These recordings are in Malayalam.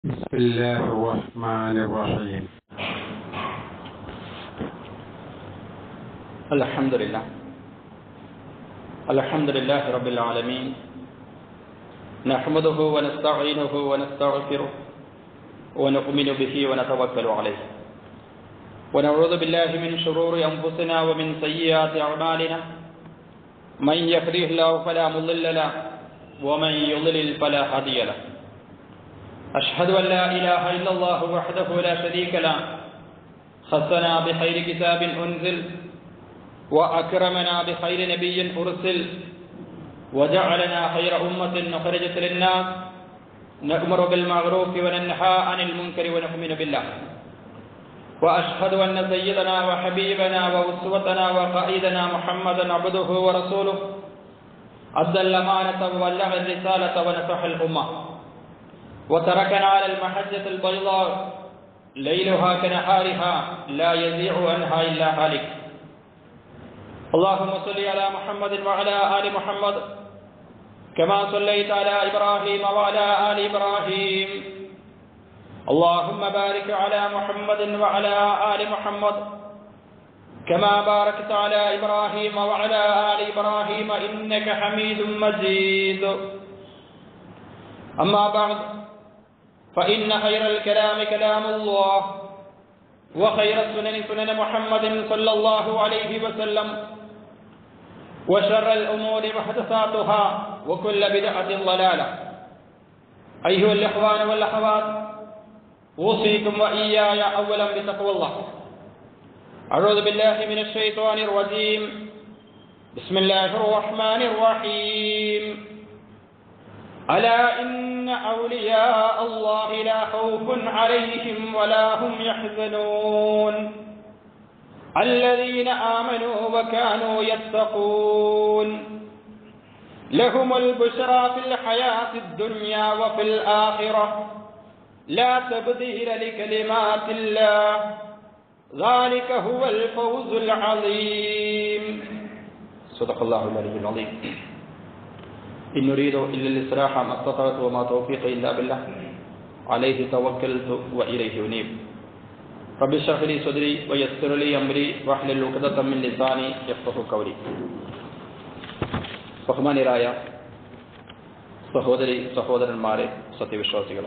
بسم الله الرحمن الرحيم الحمد لله الحمد لله رب العالمين نحمده ونستعينه ونستغفره ونؤمن به ونتوكل عليه ونعوذ بالله من شرور أنفسنا ومن سيئات أعمالنا من يهده الله فلا مضل له ومن يضلل فلا هادي له أشهد أن لا إله إلا الله وحده لا شريك له خصنا بخير كتاب أنزل وأكرمنا بخير نبي أرسل وجعلنا خير أمة أخرجت للناس نأمر بالمعروف وننهى عن المنكر ونؤمن بالله وأشهد أن سيدنا وحبيبنا وأسوتنا وقائدنا محمدا عبده ورسوله أدى الأمانة وبلغ الرسالة ونصح الأمة وتركنا على المحجة البيضاء ليلها كنهارها لا يزيع عنها إلا هالك اللهم صل على محمد وعلى آل محمد كما صليت على إبراهيم وعلى آل إبراهيم اللهم بارك على محمد وعلى آل محمد كما باركت على إبراهيم وعلى آل إبراهيم إنك حميد مجيد أما بعد فإن خير الكلام كلام الله وخير السنن سنن محمد صلى الله عليه وسلم وشر الأمور محدثاتها وكل بدعة ضلالة أيها الإخوان والأخوات أوصيكم وإياي أولا بتقوى الله أعوذ بالله من الشيطان الرجيم بسم الله الرحمن الرحيم ألا إن أولياء الله لا خوف عليهم ولا هم يحزنون الذين آمنوا وكانوا يتقون لهم البشرى في الحياة الدنيا وفي الآخرة لا تبديل لكلمات الله ذلك هو الفوز العظيم صدق الله العلي العظيم إن نريد إلا الإصلاح ما استطعت وما توفيقي إلا بالله عليه توكلت وإليه أنيب رب اشرح لي صدري ويسر لي أمري واحلل عقدة من لساني يفقهوا قولي ബഹുമാനിരായ സഹോദരി സഹോദരന്മാരെ സത്യവിശ്വാസികളെ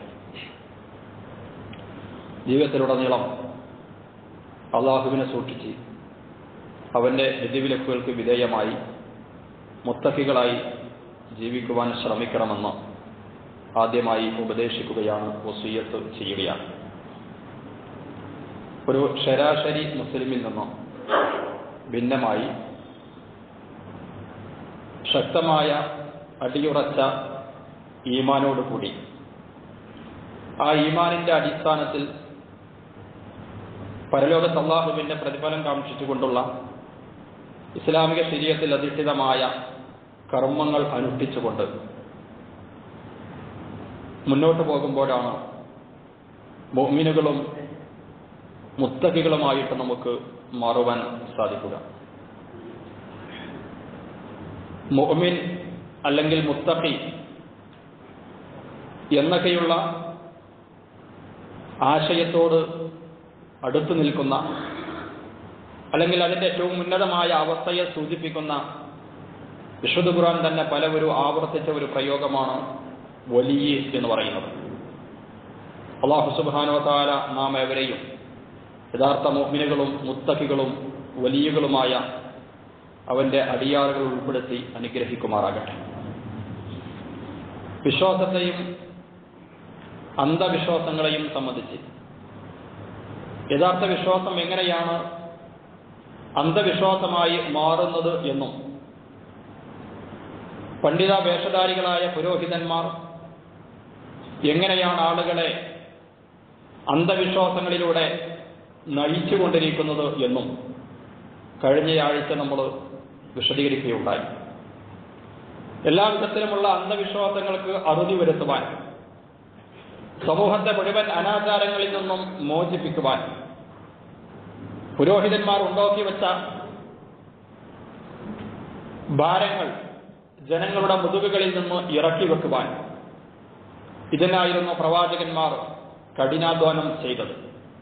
ജീവിതത്തിലുടനീളം അള്ളാഹുവിനെ സൂക്ഷിച്ച് അവന്റെ വിധിവിലക്കുകൾക്ക് വിധേയമായി മുത്തഫികളായി ജീവിക്കുവാൻ ശ്രമിക്കണമെന്ന് ആദ്യമായി ഉപദേശിക്കുകയാണ് വസീയത്ത് ചെയ്യുകയാണ് ഒരു ശരാശരി മുസ്ലിമിൽ നിന്നും ഭിന്നമായി ശക്തമായ അടിയുറച്ച ഈമാനോടുകൂടി ആ ഈമാനിന്റെ അടിസ്ഥാനത്തിൽ പരലോകത്ത് അള്ളാഹുവിന്റെ പ്രതിഫലം കാക്ഷിച്ചുകൊണ്ടുള്ള ഇസ്ലാമിക ശരീരത്തിൽ അധിഷ്ഠിതമായ കർമ്മങ്ങൾ അനുഷ്ഠിച്ചുകൊണ്ട് മുന്നോട്ട് പോകുമ്പോഴാണ് മോമിനുകളും മുത്തകികളുമായിട്ട് നമുക്ക് മാറുവാൻ സാധിക്കുക മുഅ്മിൻ അല്ലെങ്കിൽ മുത്തഖി എന്നൊക്കെയുള്ള ആശയത്തോട് അടുത്തു നിൽക്കുന്ന അല്ലെങ്കിൽ അതിന്റെ ഏറ്റവും ഉന്നതമായ അവസ്ഥയെ സൂചിപ്പിക്കുന്ന വിശുദ്ധ ഖുർആൻ തന്നെ പലവരും ആവർത്തിച്ച ഒരു പ്രയോഗമാണ് വലിയ എന്ന് പറയുന്നത് അള്ളാഹു സുബാനോ താല നാം എവരെയും യഥാർത്ഥ മോഹ്മിനുകളും മുത്തഖികളും വലിയകളുമായ അവന്റെ അടിയാറുകൾ ഉൾപ്പെടുത്തി അനുഗ്രഹിക്കുമാറാകട്ടെ വിശ്വാസത്തെയും അന്ധവിശ്വാസങ്ങളെയും സംബന്ധിച്ച് യഥാർത്ഥ വിശ്വാസം എങ്ങനെയാണ് അന്ധവിശ്വാസമായി മാറുന്നത് എന്നും പണ്ഡിത വേഷധാരികളായ പുരോഹിതന്മാർ എങ്ങനെയാണ് ആളുകളെ അന്ധവിശ്വാസങ്ങളിലൂടെ നയിച്ചുകൊണ്ടിരിക്കുന്നത് എന്നും കഴിഞ്ഞയാഴ്ച നമ്മൾ വിശദീകരിക്കുകയുണ്ടായി എല്ലാ വിധത്തിലുമുള്ള അന്ധവിശ്വാസങ്ങൾക്ക് അറുതി വരുത്തുവാൻ സമൂഹത്തെ മുഴുവൻ അനാചാരങ്ങളിൽ നിന്നും മോചിപ്പിക്കുവാൻ പുരോഹിതന്മാർ ഉണ്ടാക്കി വെച്ച ഭാരങ്ങൾ ജനങ്ങളുടെ മുതുകുകളിൽ നിന്ന് ഇറക്കി വെക്കുവാൻ ഇതിനായിരുന്നു പ്രവാചകന്മാർ കഠിനാധ്വാനം ചെയ്തത്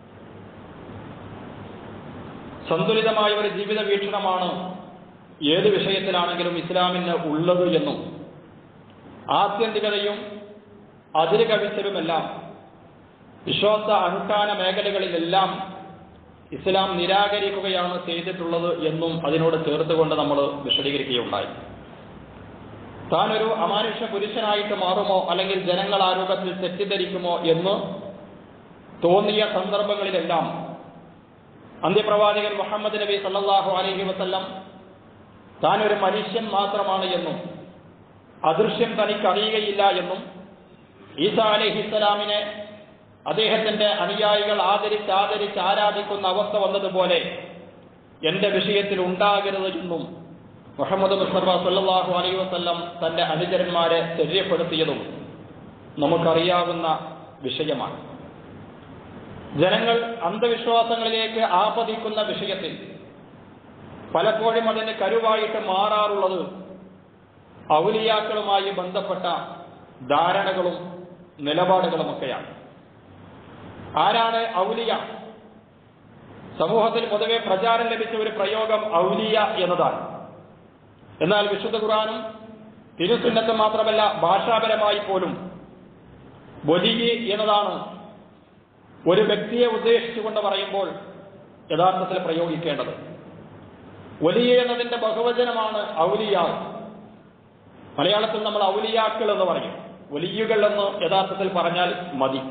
സന്തുലിതമായ ഒരു ജീവിത വീക്ഷണമാണ് ഏത് വിഷയത്തിലാണെങ്കിലും ഇസ്ലാമിന് ഉള്ളത് എന്നും ആത്യന്തികതയും അതിര് കവിച്ചലുമെല്ലാം വിശ്വാസ അനുഷ്ഠാന മേഖലകളിലെല്ലാം ഇസ്ലാം നിരാകരിക്കുകയാണ് ചെയ്തിട്ടുള്ളത് എന്നും അതിനോട് ചേർത്തുകൊണ്ട് നമ്മൾ വിശദീകരിക്കുകയുണ്ടായി താൻ ഒരു അമാനുഷ്യ പുരുഷനായിട്ട് മാറുമോ അല്ലെങ്കിൽ ജനങ്ങൾ ആ രൂപത്തിൽ തെറ്റിദ്ധരിക്കുമോ എന്ന് തോന്നിയ സന്ദർഭങ്ങളിലെല്ലാം അന്ത്യപ്രവാചകൻ മുഹമ്മദ് നബി സല്ലാഹു അലഹി വസ്ല്ലം താൻ ഒരു മനുഷ്യൻ മാത്രമാണ് എന്നും അദൃശ്യം തനിക്ക് അറിയുകയില്ല എന്നും ഈസ അലഹിസ്സലാമിനെ അദ്ദേഹത്തിന്റെ അനുയായികൾ ആദരിച്ച് ആദരിച്ച് ആരാധിക്കുന്ന അവസ്ഥ വന്നതുപോലെ എന്റെ വിഷയത്തിൽ ഉണ്ടാകരുത് എന്നും മുഹമ്മദ് മുസ്തഫ സല്ലാഹു അലൈ വസ്ല്ലം തന്റെ അനുചരന്മാരെ ശല്യപ്പെടുത്തിയതും നമുക്കറിയാവുന്ന വിഷയമാണ് ജനങ്ങൾ അന്ധവിശ്വാസങ്ങളിലേക്ക് ആപതിക്കുന്ന വിഷയത്തിൽ പലപ്പോഴും അതിന് കരുവായിട്ട് മാറാറുള്ളത് ഔലിയാക്കളുമായി ബന്ധപ്പെട്ട ധാരണകളും നിലപാടുകളുമൊക്കെയാണ് ആരാണ് ഔലിയ സമൂഹത്തിൽ പൊതുവെ പ്രചാരം ലഭിച്ച ഒരു പ്രയോഗം ഔലിയ എന്നതാണ് എന്നാൽ വിശുദ്ധ ഖുറാനും തിരുസുന്നത്തും മാത്രമല്ല ഭാഷാപരമായി പോലും ബൊലിയി എന്നതാണ് ഒരു വ്യക്തിയെ ഉദ്ദേശിച്ചുകൊണ്ട് പറയുമ്പോൾ യഥാർത്ഥത്തിൽ പ്രയോഗിക്കേണ്ടത് വലിയ എന്നതിന്റെ ബഹുവചനമാണ് ഔലിയാവ് മലയാളത്തിൽ നമ്മൾ ഔലിയാക്കൾ എന്ന് പറയും വലിയുകൾ എന്ന് യഥാർത്ഥത്തിൽ പറഞ്ഞാൽ മതി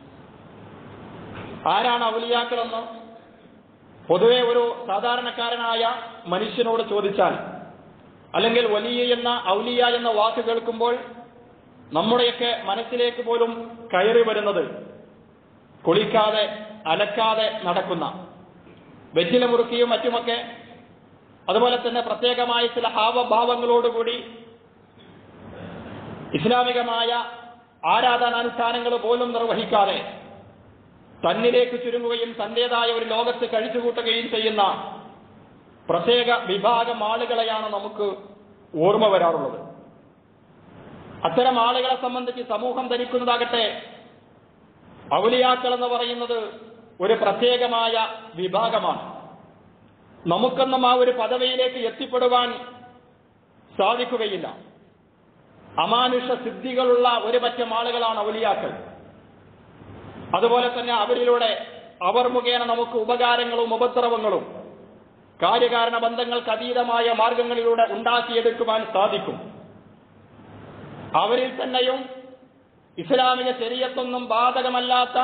ആരാണ് ഔലിയാക്കൾ എന്ന് പൊതുവെ ഒരു സാധാരണക്കാരനായ മനുഷ്യനോട് ചോദിച്ചാൽ അല്ലെങ്കിൽ വലിയ എന്ന ഔലിയ എന്ന വാക്ക് കേൾക്കുമ്പോൾ നമ്മുടെയൊക്കെ മനസ്സിലേക്ക് പോലും കയറി വരുന്നത് കുളിക്കാതെ അലക്കാതെ നടക്കുന്ന വെറ്റില മുറുക്കിയും മറ്റുമൊക്കെ അതുപോലെ തന്നെ പ്രത്യേകമായ ചില ഹാവഭാവങ്ങളോടുകൂടി ഇസ്ലാമികമായ ആരാധനാനുഷ്ഠാനങ്ങൾ പോലും നിർവഹിക്കാതെ തന്നിലേക്ക് ചുരുങ്ങുകയും തന്റേതായ ഒരു ലോകത്ത് കഴിച്ചുകൂട്ടുകയും ചെയ്യുന്ന പ്രത്യേക വിഭാഗം ആളുകളെയാണ് നമുക്ക് ഓർമ്മ വരാറുള്ളത് അത്തരം ആളുകളെ സംബന്ധിച്ച് സമൂഹം ധരിക്കുന്നതാകട്ടെ ഔലിയാക്കൾ എന്ന് പറയുന്നത് ഒരു പ്രത്യേകമായ വിഭാഗമാണ് നമുക്കൊന്നും ആ ഒരു പദവിയിലേക്ക് എത്തിപ്പെടുവാൻ സാധിക്കുകയില്ല അമാനുഷ സിദ്ധികളുള്ള ഒരു പറ്റം ആളുകളാണ് ഔലിയാക്കൾ അതുപോലെ തന്നെ അവരിലൂടെ അവർ മുഖേന നമുക്ക് ഉപകാരങ്ങളും ഉപദ്രവങ്ങളും കാര്യകാരണ ബന്ധങ്ങൾക്ക് അതീതമായ മാർഗങ്ങളിലൂടെ ഉണ്ടാക്കിയെടുക്കുവാൻ സാധിക്കും അവരിൽ തന്നെയും ഇസ്ലാമിക ശരീരത്തൊന്നും ബാധകമല്ലാത്ത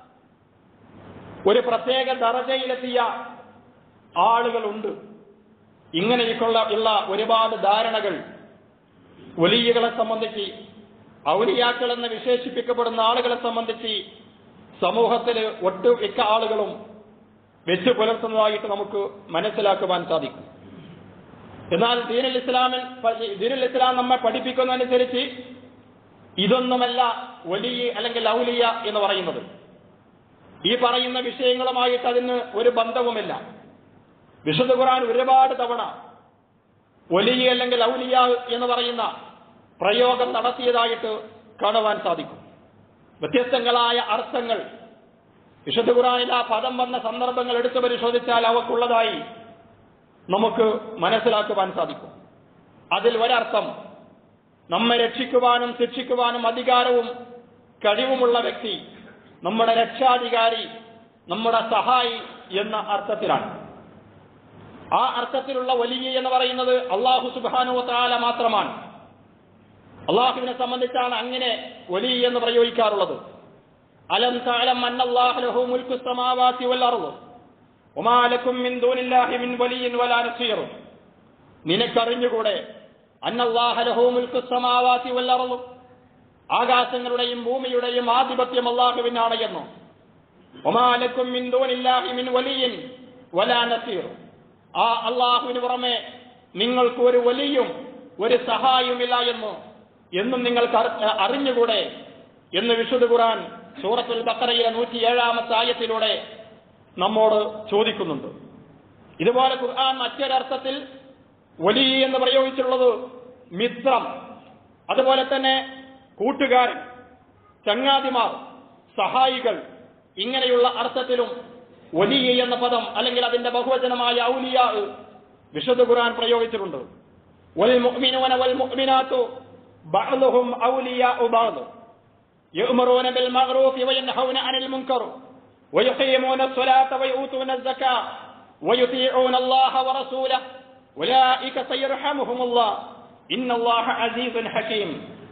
ഒരു പ്രത്യേക ദർജയിലെത്തിയ ആളുകളുണ്ട് ഇങ്ങനെയൊക്കെയുള്ള ഉള്ള ഒരുപാട് ധാരണകൾ വലിയകളെ സംബന്ധിച്ച് ഔലിയാക്കൾ എന്ന് വിശേഷിപ്പിക്കപ്പെടുന്ന ആളുകളെ സംബന്ധിച്ച് സമൂഹത്തിൽ ഒട്ടുമിക്ക ആളുകളും വെച്ചു പുലർത്തുന്നതായിട്ട് നമുക്ക് മനസ്സിലാക്കുവാൻ സാധിക്കും എന്നാൽ ദീനുൽ ഇസ്ലാമിൽ ദീനുൽ ഇസ്ലാം നമ്മെ പഠിപ്പിക്കുന്നതനുസരിച്ച് ഇതൊന്നുമല്ല വലിയ അല്ലെങ്കിൽ ഔലിയ എന്ന് പറയുന്നത് ഈ പറയുന്ന വിഷയങ്ങളുമായിട്ട് അതിന് ഒരു ബന്ധവുമില്ല വിശുദ്ധ ഖുർആൻ ഒരുപാട് തവണ വലിയ അല്ലെങ്കിൽ ഔലിയ എന്ന് പറയുന്ന പ്രയോഗം നടത്തിയതായിട്ട് കാണുവാൻ സാധിക്കും വ്യത്യസ്തങ്ങളായ അർത്ഥങ്ങൾ വിശുദ്ധ ഖുറാനിൽ ആ പദം വന്ന സന്ദർഭങ്ങൾ എടുത്തു പരിശോധിച്ചാൽ അവക്കുള്ളതായി നമുക്ക് മനസ്സിലാക്കുവാൻ സാധിക്കും അതിൽ ഒരർത്ഥം നമ്മെ രക്ഷിക്കുവാനും ശിക്ഷിക്കുവാനും അധികാരവും കഴിവുമുള്ള വ്യക്തി നമ്മുടെ രക്ഷാധികാരി നമ്മുടെ സഹായി എന്ന അർത്ഥത്തിലാണ് ആ അർത്ഥത്തിലുള്ള വലിയ എന്ന് പറയുന്നത് അള്ളാഹു സുബാനു താല മാത്രമാണ് അള്ളാഹുവിനെ സംബന്ധിച്ചാണ് അങ്ങനെ വലിയ എന്ന് പ്രയോഗിക്കാറുള്ളത് അലം താലം അന്നല്ലാഹു മുൽക്കു സമാവാത്തി വൽ അർദ് വമാ ലക്കും മിൻ ദൂനില്ലാഹി മിൻ വലിയ്യിൻ വലാ നസീർ നിനക്കറിഞ്ഞുകൂടെ അന്നല്ലാഹു മുൽക്കു സമാവാത്തി വൽ അർദ് ആകാശങ്ങളുടെയും ഭൂമിയുടെയും ആധിപത്യം അള്ളാഹുവിനാണ് എന്ന് വമാ ലക്കും മിൻ ദൂനില്ലാഹി മിൻ വലിയ്യിൻ വലാ നസീർ ആ അള്ളാഹുവിന് പുറമെ നിങ്ങൾക്ക് ഒരു വലിയും ഒരു സഹായവുമില്ല എന്ന് എന്നും നിങ്ങൾക്ക് അറി- അറിഞ്ഞുകൂടെ എന്ന് വിശുദ്ധ ഖുർആൻ സൂറത്തുൽ ബക്കറയിലെ നൂറ്റി ഏഴാമത്തെ ആയത്തിലൂടെ നമ്മോട് ചോദിക്കുന്നുണ്ട് ഇതുപോലെ ഖുർആൻ മറ്റൊരർത്ഥത്തിൽ വലിയ എന്ന് പ്രയോഗിച്ചിട്ടുള്ളത് മിത്രം അതുപോലെ തന്നെ കൂട്ടുകാരൻ ചങ്ങാതിമാർ സഹായികൾ ഇങ്ങനെയുള്ള അർത്ഥത്തിലും വലിയ എന്ന പദം അല്ലെങ്കിൽ അതിന്റെ ബഹുവചനമായ ഔലിയ വിശുദ്ധ ഖുർആൻ പ്രയോഗിച്ചിട്ടുണ്ട് വൽ മുഅ്മിനൂന വൽ മുഅ്മിനാത്തു ബഅ്ദുഹും ഔലിയാഉ ബഅദ് يأمرون بالمعروف وينهون عن المنكر ويقيمون الصلاة ويؤتون الزكاة ويطيعون الله ورسوله أولئك سيرحمهم الله إن الله عزيز حكيم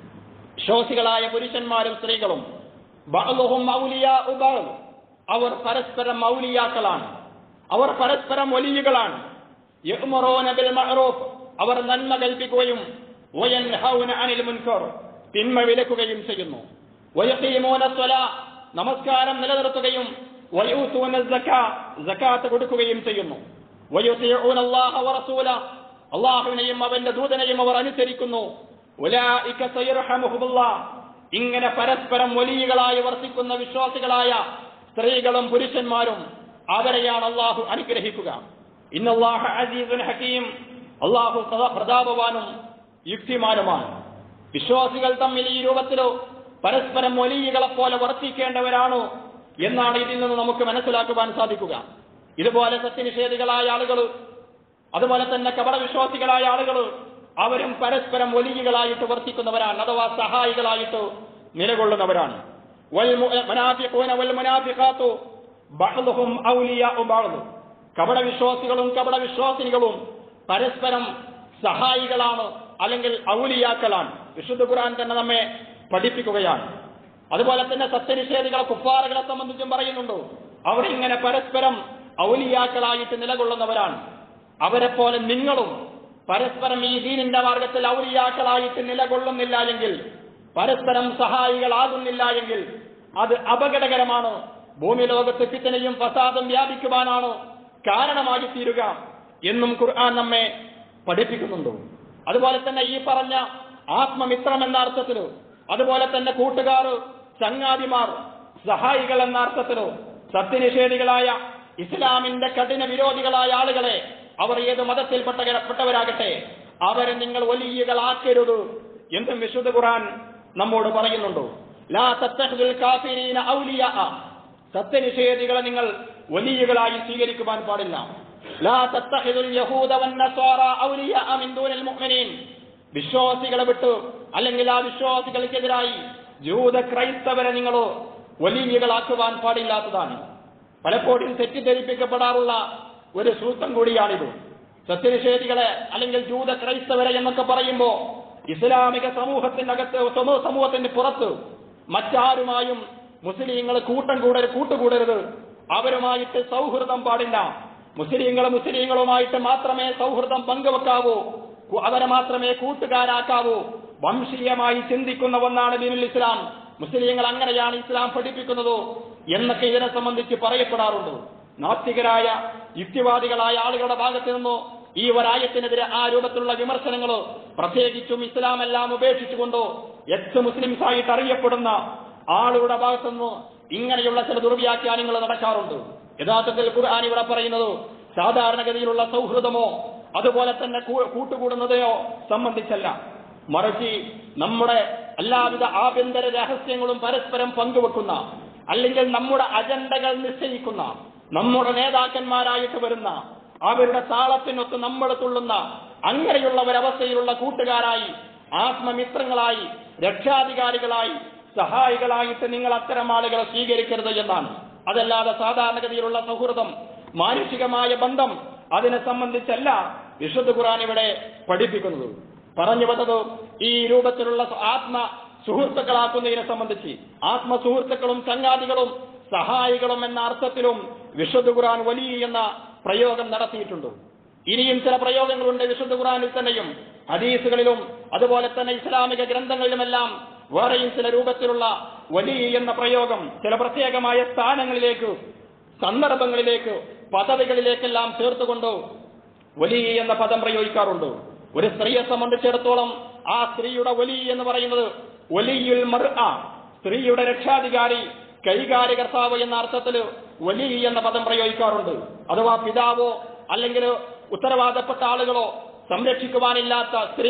ശോസികളായ പുരുഷന്മാരും സ്ത്രീകളും ബഅ്ദുഹും ഔലിയാഉ ബഅദ് അവർ പരസ്പരം മൗലിയാക്കളാണ് അവർ പരസ്പരം വലിയുകളാണ് യഅ്മുറൂന ബിൽ മഅറൂഫ് അവർ നന്മ കൽപ്പിക്കുകയും വയൻഹൗന അനിൽ മുൻകർ തിന്മ വിലക്കുകയും ചെയ്യുന്നു വയഖീമൂന സ്വലാ നമസ്കാരം നിലനിർത്തുകയും വയൂത്തൂന സക്കാ സക്കാത്ത് കൊടുക്കുകയും ചെയ്യുന്നു വയുതീഊന അല്ലാഹ വറസൂല അള്ളാഹുവിനെയും അവന്റെ ദൂതനെയും അവർ അനുസരിക്കുന്നു ഉലായിക സയർഹമുഹുമുല്ലാഹ് ഇങ്ങനെ പരസ്പരം വലിയകളായി വർത്തിക്കുന്ന വിശ്വാസികളായ സ്ത്രീകളും പുരുഷന്മാരും അവരെയാണ് അള്ളാഹു അനുഗ്രഹിക്കുക ഇന്നല്ലാഹ അസീസുൻ ഹക്കീം അള്ളാഹു പ്രതാ- പ്രതാപവാനും യുക്തിമാനുമാണ് വിശ്വാസികൾ തമ്മിൽ ഈ രൂപത്തിലോ പരസ്പരം വലിയകളെ പോലെ വർത്തിക്കേണ്ടവരാണോ എന്നാണ് ഇതിൽ നിന്ന് നമുക്ക് മനസ്സിലാക്കുവാൻ സാധിക്കുക ഇതുപോലെ സത്യനിഷേധികളായ ആളുകൾ അതുപോലെ തന്നെ കപടവിശ്വാസികളായ ആളുകൾ അവരും പരസ്പരം വലിയകളായിട്ട് വർത്തിക്കുന്നവരാണ് അഥവാ സഹായികളായിട്ട് നിലകൊള്ളുന്നവരാണ് വൽമുനാഫിഖൂന വൽമുനാഫിഖാത്തു ബഅ്ദുഹും ഔലിയാഉ ബഅ്ദ് കപടവിശ്വാസികളും കപടവിശ്വാസിനികളും പരസ്പരം സഹായികളാണ് അല്ലെങ്കിൽ ഔലിയാക്കളാണ് വിശുദ്ധ ഖുർആൻ തന്നെ നമ്മെ പഠിപ്പിക്കുകയാണ് അതുപോലെ തന്നെ സത്യനിഷേധികളെ കുഫാറുകളെ സംബന്ധിച്ചും പറയുന്നുണ്ട് അവർ ഇങ്ങനെ പരസ്പരം ഔലിയാക്കളായിട്ട് നിലകൊള്ളുന്നവരാണ് അവരെ പോലെ നിങ്ങളും പരസ്പരം ഈ ദീനിന്റെ മാർഗത്തിൽ ഔലിയാക്കളായിട്ട് നിലകൊള്ളുന്നില്ല എങ്കിൽ പരസ്പരം സഹായികളാകുന്നില്ല എങ്കിൽ അത് അപകടകരമാണ് ഭൂമി ലോകത്ത് ഫിത്തനയും ഫസാദും വ്യാപിക്കുവാനാണ് കാരണമായി തീരുക എന്നും ഖുർആൻ നമ്മെ പഠിപ്പിക്കുന്നുണ്ട് അതുപോലെ തന്നെ ഈ പറഞ്ഞ ആത്മമിത്രം എന്ന അർത്ഥത്തിലോ അതുപോലെ തന്നെ കൂട്ടുകാർ ചങ്ങാതിമാർ സഹായികൾ എന്ന അർത്ഥത്തിലോ സത്യനിഷേധികളായ ഇസ്ലാമിന്റെ കഠിന വിരോധികളായ ആളുകളെ അവർ ഏത് മതത്തിൽപ്പെട്ടവരാകട്ടെ അവരെ നിങ്ങൾ വലിയകളാക്കരുത് എന്നും വിശുദ്ധ ഖുർആൻ നമ്മോട് പറയുന്നുണ്ട് ലാ തത്തഖ്ദുൽ കാഫിരീന ഔലിയാ സത്യനിഷേധികളെ നിങ്ങൾ വലിയകളായി സ്വീകരിക്കുവാൻ പാടില്ല ലാ തത്തഖിദുൽ യഹൂദ വന്നസ്വാറ ഔലിയാ മിൻ ദൂനിൽ മുഅ്മിനീൻ വിശ്വാസികളെ വിട്ട് അല്ലെങ്കിൽ ആ വിശ്വാസികൾക്കെതിരായി ജൂത ക്രൈസ്തവരെ നിങ്ങൾ വലിയകളാക്കുവാൻ പാടില്ലാത്തതാണ് പലപ്പോഴും തെറ്റിദ്ധരിപ്പിക്കപ്പെടാറുള്ള ഒരു സൂത്രം കൂടിയാണിത് സത്യനിഷേധികളെ അല്ലെങ്കിൽ ജൂത ക്രൈസ്തവരെ എന്നൊക്കെ പറയുമ്പോ ഇസ്ലാമിക സമൂഹത്തിന്റെ അകത്ത് സമൂ- സമൂഹത്തിന്റെ പുറത്ത് മറ്റാരുമായും മുസ്ലിങ്ങൾ കൂട്ടം കൂടരുത് കൂട്ടുകൂടരുത് അവരുമായിട്ട് സൗഹൃദം പാടില്ല മുസ്ലിങ്ങൾ മുസ്ലിങ്ങളുമായിട്ട് മാത്രമേ സൗഹൃദം പങ്കുവെക്കാവൂ കു- അവരെ മാത്രമേ കൂട്ടുകാരാക്കാവൂ വംശീയമായി ചിന്തിക്കുന്ന ഒന്നാണ് ദീനുൽ ഇസ്ലാം മുസ്ലിങ്ങൾ അങ്ങനെയാണ് ഇസ്ലാം പഠിപ്പിക്കുന്നത് എന്നൊക്കെ ഇതിനെ സംബന്ധിച്ച് പറയപ്പെടാറുണ്ട് നാസ്തികരായ യുക്തിവാദികളായ ആളുകളുടെ ഭാഗത്ത് നിന്നോ ഈ ഒരായത്തിനെതിരെ ആ രൂപത്തിലുള്ള വിമർശനങ്ങളോ പ്രത്യേകിച്ചും ഇസ്ലാം എല്ലാം ഉപേക്ഷിച്ചുകൊണ്ടോ എക്സ് മുസ്ലിംസ് ആയിട്ട് അറിയപ്പെടുന്ന ആളുകളുടെ ഭാഗത്തുനിന്ന് ഇങ്ങനെയുള്ള ചില ദുർവ്യാഖ്യാനങ്ങൾ നടക്കാറുണ്ട് യഥാർത്ഥത്തിൽ ഖുർആൻ ഇവിടെ പറയുന്നത് സാധാരണഗതിയിലുള്ള സൗഹൃദമോ അതുപോലെ തന്നെ കൂ- കൂട്ടുകൂടുന്നതെയോ സംബന്ധിച്ചല്ല മറിച്ച് നമ്മുടെ എല്ലാവിധ ആഭ്യന്തര രഹസ്യങ്ങളും പരസ്പരം പങ്കുവെക്കുന്ന അല്ലെങ്കിൽ നമ്മുടെ അജണ്ടകൾ നിശ്ചയിക്കുന്ന നമ്മുടെ നേതാക്കന്മാരായിട്ട് വരുന്ന അവരുടെ താളത്തിനൊത്ത് നമ്മൾ തുള്ളുന്ന അങ്ങനെയുള്ള ഒരവസ്ഥയിലുള്ള കൂട്ടുകാരായി ആത്മമിത്രങ്ങളായി രക്ഷാധികാരികളായി സഹായികളായിട്ട് നിങ്ങൾ അത്തരം ആളുകളെ സ്വീകരിക്കരുത് എന്നാണ് അതല്ലാതെ സാധാരണഗതിയിലുള്ള സൗഹൃദം മാനുഷികമായ ബന്ധം അതിനെ സംബന്ധിച്ചല്ല വിശുദ്ധ ഖുർആൻ ഇവിടെ പഠിപ്പിക്കുന്നത് പറഞ്ഞു വന്നത് ഈ രൂപത്തിലുള്ള ആത്മ സുഹൃത്തുക്കളാക്കുന്നതിനെ സംബന്ധിച്ച് ആത്മ സുഹൃത്തുക്കളും ചങ്ങാതികളും സഹായികളും എന്ന അർത്ഥത്തിലും വിശുദ്ധ ഖുർആൻ വലിയ എന്ന പ്രയോഗം നടത്തിയിട്ടുണ്ട് ഇനിയും ചില പ്രയോഗങ്ങളുണ്ട് വിശുദ്ധ ഖുർആനിൽ തന്നെയും ഹദീസുകളിലും അതുപോലെ തന്നെ ഇസ്ലാമിക ഗ്രന്ഥങ്ങളിലുമെല്ലാം വേറെയും ചില രൂപത്തിലുള്ള വലിയ എന്ന പ്രയോഗം ചില പ്രത്യേകമായ സ്ഥാനങ്ങളിലേക്ക് സന്ദർഭങ്ങളിലേക്ക് പദവികളിലേക്കെല്ലാം ചേർത്തുകൊണ്ട് വലിയ എന്ന പദം പ്രയോഗിക്കാറുണ്ട് ഒരു സ്ത്രീയെ സംബന്ധിച്ചിടത്തോളം ആ സ്ത്രീയുടെ വലി എന്ന് പറയുന്നത് വലിയുൽ മർ സ്ത്രീയുടെ രക്ഷാധികാരി കൈകാര്യകർത്താവ് എന്ന അർത്ഥത്തിൽ വലി എന്ന പദം പ്രയോഗിക്കാറുണ്ട് അഥവാ പിതാവോ അല്ലെങ്കിൽ ഉത്തരവാദപ്പെട്ട ആളുകളോ സംരക്ഷിക്കുവാനില്ലാത്ത സ്ത്രീകൾ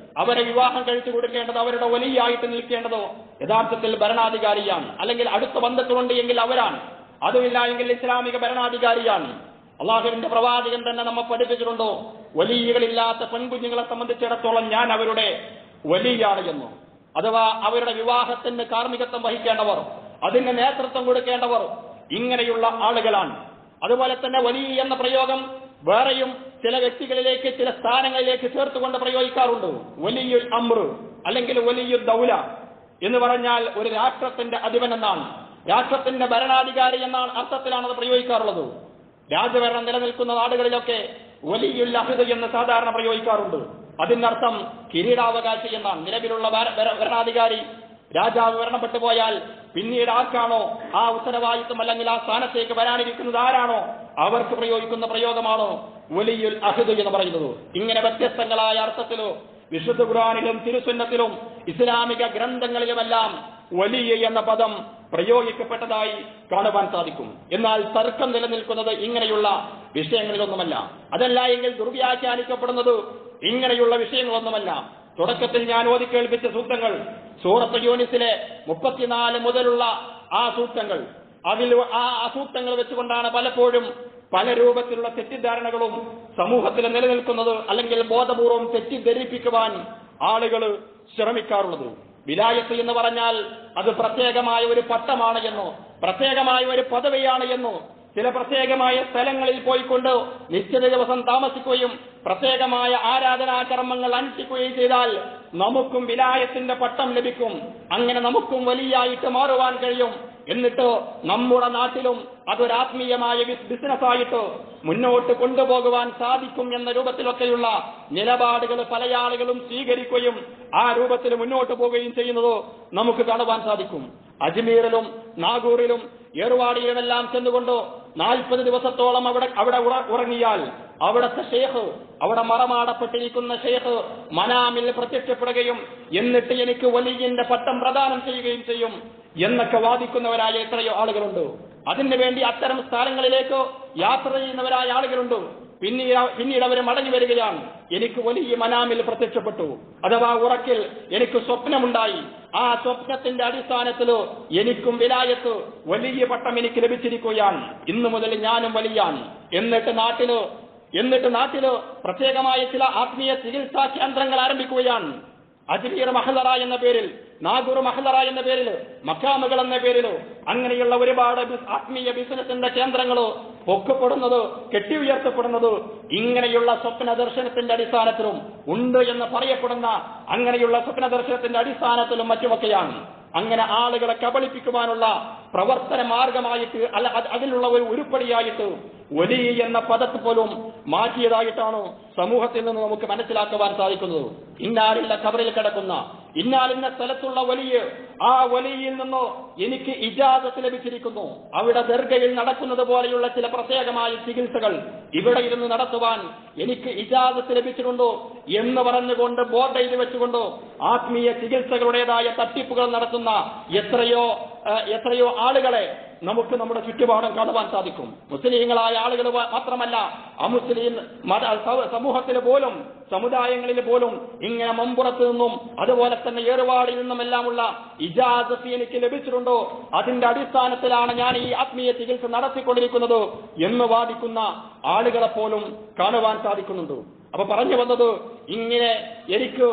അവരെ വിവാഹം കഴിച്ചു കൊടുക്കേണ്ടത് അവരുടെ വലിയായിട്ട് നിൽക്കേണ്ടതോ യഥാർത്ഥത്തിൽ ഭരണാധികാരിയാണ് അല്ലെങ്കിൽ അടുത്ത ബന്ധത്തിലുണ്ട് എങ്കിൽ അവരാണ് അതുമില്ല എങ്കിൽ ഇസ്ലാമിക ഭരണാധികാരിയാണ് അള്ളാഹുവിന്റെ പ്രവാചകൻ തന്നെ നമ്മെ പഠിപ്പിച്ചിട്ടുണ്ടോ വലിയകളില്ലാത്ത പെൺകുഞ്ഞുങ്ങളെ സംബന്ധിച്ചിടത്തോളം ഞാൻ അവരുടെ വലിയാണ് എന്ന് അഥവാ അവരുടെ വിവാഹത്തിന് കാർമ്മികത്വം വഹിക്കേണ്ടവർ അതിന് നേതൃത്വം കൊടുക്കേണ്ടവർ ഇങ്ങനെയുള്ള ആളുകളാണ് അതുപോലെ തന്നെ വലിയ എന്ന പ്രയോഗം വേറെയും ചില വ്യക്തികളിലേക്ക് ചില സ്ഥാനങ്ങളിലേക്ക് ചേർത്തുകൊണ്ട് പ്രയോഗിക്കാറുണ്ട് വലിയുൽ അമ്രു അല്ലെങ്കിൽ വലിയ ദൗല എന്ന് പറഞ്ഞാൽ ഒരു രാഷ്ട്രത്തിന്റെ അധിപൻ എന്നാണ് രാഷ്ട്രത്തിന്റെ ഭരണാധികാരി എന്നാണ് അർത്ഥത്തിലാണ് അത് പ്രയോഗിക്കാറുള്ളത് രാജഭരണം നിലനിൽക്കുന്ന നാടുകളിലൊക്കെ വലിയുൽ അഹിദ് എന്ന് സാധാരണ പ്രയോഗിക്കാറുണ്ട് അതിനർത്ഥം കിരീടാവകാശി എന്നാണ് നിലവിലുള്ള ഭര- ഭര- ഭരണാധികാരി രാജാവ് മരണപ്പെട്ടു പോയാൽ പിന്നീട് ആർക്കാണോ ആ ഉത്തരവാദിത്വം അല്ലെങ്കിൽ ആ സ്ഥാനത്തേക്ക് വരാനിരിക്കുന്നത് ആരാണോ അവർക്ക് പ്രയോഗിക്കുന്ന പ്രയോഗമാണോ വലിയുൽ അഹിദ് എന്ന് പറയുന്നത് ഇങ്ങനെ വ്യത്യസ്തങ്ങളായ അർത്ഥത്തിലോ വിശുദ്ധ ഖുർആനിലും തിരുസുന്നത്തിലും ഇസ്ലാമിക ഗ്രന്ഥങ്ങളിലുമെല്ലാം വലിയ എന്ന പദം പ്രയോഗിക്കപ്പെട്ടതായി കാണുവാൻ സാധിക്കും എന്നാൽ തർക്കം നിലനിൽക്കുന്നത് ഇങ്ങനെയുള്ള വിഷയങ്ങളിലൊന്നുമല്ല അതല്ല എങ്കിൽ ദുർവ്യാഖ്യാനിക്കപ്പെടുന്നത് ഇങ്ങനെയുള്ള വിഷയങ്ങളൊന്നുമല്ല തുടക്കത്തിൽ ഞാൻ ഓതി കേൾപ്പിച്ച സൂക്തങ്ങൾ സൂറത്ത് യൂനിസിലെ മുപ്പത്തിനാല് മുതലുള്ള ആ സൂക്തങ്ങൾ അതിൽ ആ സൂക്തങ്ങൾ വെച്ചുകൊണ്ടാണ് പലപ്പോഴും പല രൂപത്തിലുള്ള തെറ്റിദ്ധാരണകളും സമൂഹത്തിൽ നിലനിൽക്കുന്നത് അല്ലെങ്കിൽ ബോധപൂർവം തെറ്റിദ്ധരിപ്പിക്കുവാൻ ആളുകൾ ശ്രമിക്കാറുള്ളത് വിലായത്ത് എന്ന് പറഞ്ഞാൽ അത് പ്രത്യേകമായ ഒരു പട്ടമാണ് എന്നോ പ്രത്യേകമായ ഒരു പദവിയാണ് എന്നോ ചില പ്രത്യേകമായ സ്ഥലങ്ങളിൽ പോയിക്കൊണ്ട് നിശ്ചിത ദിവസം താമസിക്കുകയും പ്രത്യേകമായ ആരാധനാകർമ്മങ്ങൾ അനുഷ്ഠിക്കുകയും ചെയ്താൽ നമുക്കും വിലായത്തിന്റെ പട്ടം ലഭിക്കും അങ്ങനെ നമുക്കും വലിയായിട്ട് മാറുവാൻ കഴിയും എന്നിട്ട് നമ്മുടെ നാട്ടിലും അതൊരാത്മീയമായ ബിസിനസ്സായിട്ട് മുന്നോട്ട് കൊണ്ടുപോകുവാൻ സാധിക്കും എന്ന രൂപത്തിലൊക്കെയുള്ള നിലപാടുകൾ പല ആളുകളും സ്വീകരിക്കുകയും ആ രൂപത്തിൽ മുന്നോട്ട് പോവുകയും ചെയ്യുന്നത് നമുക്ക് കാണുവാൻ സാധിക്കും അജ്മീറിലും നാഗൂറിലും ഏറുവാടിയിലുമെല്ലാം ചെന്നുകൊണ്ട് നാൽപ്പത് ദിവസത്തോളം അവിടെ അവിടെ ഉറ- ഉറങ്ങിയാൽ അവിടുത്തെ ഷേഖ് അവിടെ മറമാടപ്പെട്ടിരിക്കുന്ന ഷേഖ് മനാമിൽ പ്രത്യക്ഷപ്പെടുകയും എന്നിട്ട് എനിക്ക് വലിയന്റെ പട്ടം പ്രദാനം ചെയ്യുകയും ചെയ്യും എന്നൊക്കെ വാദിക്കുന്നവരായ എത്രയോ ആളുകളുണ്ട് അതിനു വേണ്ടി അത്തരം സ്ഥലങ്ങളിലേക്ക് യാത്ര ചെയ്യുന്നവരായ ആളുകളുണ്ട് പിന്നീട് പിന്നീട് അവർ മടങ്ങി വരികയാണ് എനിക്ക് വലിയ മനാമിൽ പ്രത്യക്ഷപ്പെട്ടു അഥവാ ഉറക്കിൽ എനിക്ക് സ്വപ്നമുണ്ടായി ആ സ്വപ്നത്തിന്റെ അടിസ്ഥാനത്തിൽ എനിക്കും വിലായത്ത് വലിയ പട്ടം എനിക്ക് ലഭിച്ചിരിക്കുകയാണ് ഇന്നു മുതൽ ഞാനും വലിയാണ് എന്നിട്ട് നാട്ടില് എന്നിട്ട് നാട്ടില് പ്രത്യേകമായ ചില ആത്മീയ ചികിത്സാ കേന്ദ്രങ്ങൾ ആരംഭിക്കുകയാണ് അജ്മീർ മഹലറ എന്ന പേരിൽ നാഗൂർ മഹലറ എന്ന പേരിൽ മക്കാമുകൾ എന്ന പേരിൽ അങ്ങനെയുള്ള ഒരുപാട് ബിസ്- ആത്മീയ ബിസിനസിന്റെ കേന്ദ്രങ്ങൾ പൊക്കപ്പെടുന്നത് കെട്ടിയുയർത്തപ്പെടുന്നത് ഇങ്ങനെയുള്ള സ്വപ്ന ദർശനത്തിന്റെ അടിസ്ഥാനത്തിലും ഉണ്ട് എന്ന് പറയപ്പെടുന്ന അങ്ങനെയുള്ള സ്വപ്ന ദർശനത്തിന്റെ അടിസ്ഥാനത്തിലും മറ്റുമൊക്കെയാണ് അങ്ങനെ ആളുകളെ കബളിപ്പിക്കുവാനുള്ള പ്രവർത്തന മാർഗമായിട്ട് അല്ല അത് അതിനുള്ള ഒരു ഉരുപ്പടിയായിട്ട് വലിയ എന്ന പദത്ത് പോലും മാറ്റിയതായിട്ടാണ് സമൂഹത്തിൽ നിന്ന് നമുക്ക് മനസ്സിലാക്കുവാൻ സാധിക്കുന്നത് ഇന്നാലില്ല കബറിൽ കിടക്കുന്ന ഇന്നാലിന്ന സ്ഥലത്തുള്ള വലിയ ആ വലിയിൽ നിന്നോ എനിക്ക് ഇജാസത്ത് ലഭിച്ചിരിക്കുന്നു അവിടെ ദർഗയിൽ നടക്കുന്നത് പോലെയുള്ള ചില പ്രത്യേകമായ ചികിത്സകൾ ഇവിടെ ഇരുന്ന് നടത്തുവാൻ എനിക്ക് ഇജാസത്ത് ലഭിച്ചിട്ടുണ്ടോ എന്ന് പറഞ്ഞുകൊണ്ട് ബോർഡ് എഴുതി വെച്ചുകൊണ്ട് ആത്മീയ ചികിത്സകളുടേതായ തട്ടിപ്പുകൾ നടത്തുന്ന എത്രയോ ആ, എത്രയോ ആളുകളെ നമുക്ക് നമ്മുടെ ചുറ്റുപാടും കാണുവാൻ സാധിക്കും മുസ്ലിങ്ങളായ ആളുകൾ വ- മാത്രമല്ല അമുസ്ലിം മത സ- സമൂഹത്തിൽ പോലും സമുദായങ്ങളിൽ പോലും ഇങ്ങനെ മമ്പുറത്ത് നിന്നും അതുപോലെ തന്നെ ഏറുപാടിൽ നിന്നുമെല്ലാമുള്ള ഇജാസത്ത് എനിക്ക് ലഭിച്ചിട്ടുണ്ടോ അതിന്റെ അടിസ്ഥാനത്തിലാണ് ഞാൻ ഈ ആത്മീയ ചികിത്സ നടത്തിക്കൊണ്ടിരിക്കുന്നത് എന്ന് വാദിക്കുന്ന ആളുകളെ പോലും കാണുവാൻ സാധിക്കുന്നുണ്ട് അപ്പൊ പറഞ്ഞു വന്നത് ഇങ്ങനെ എനിക്ക്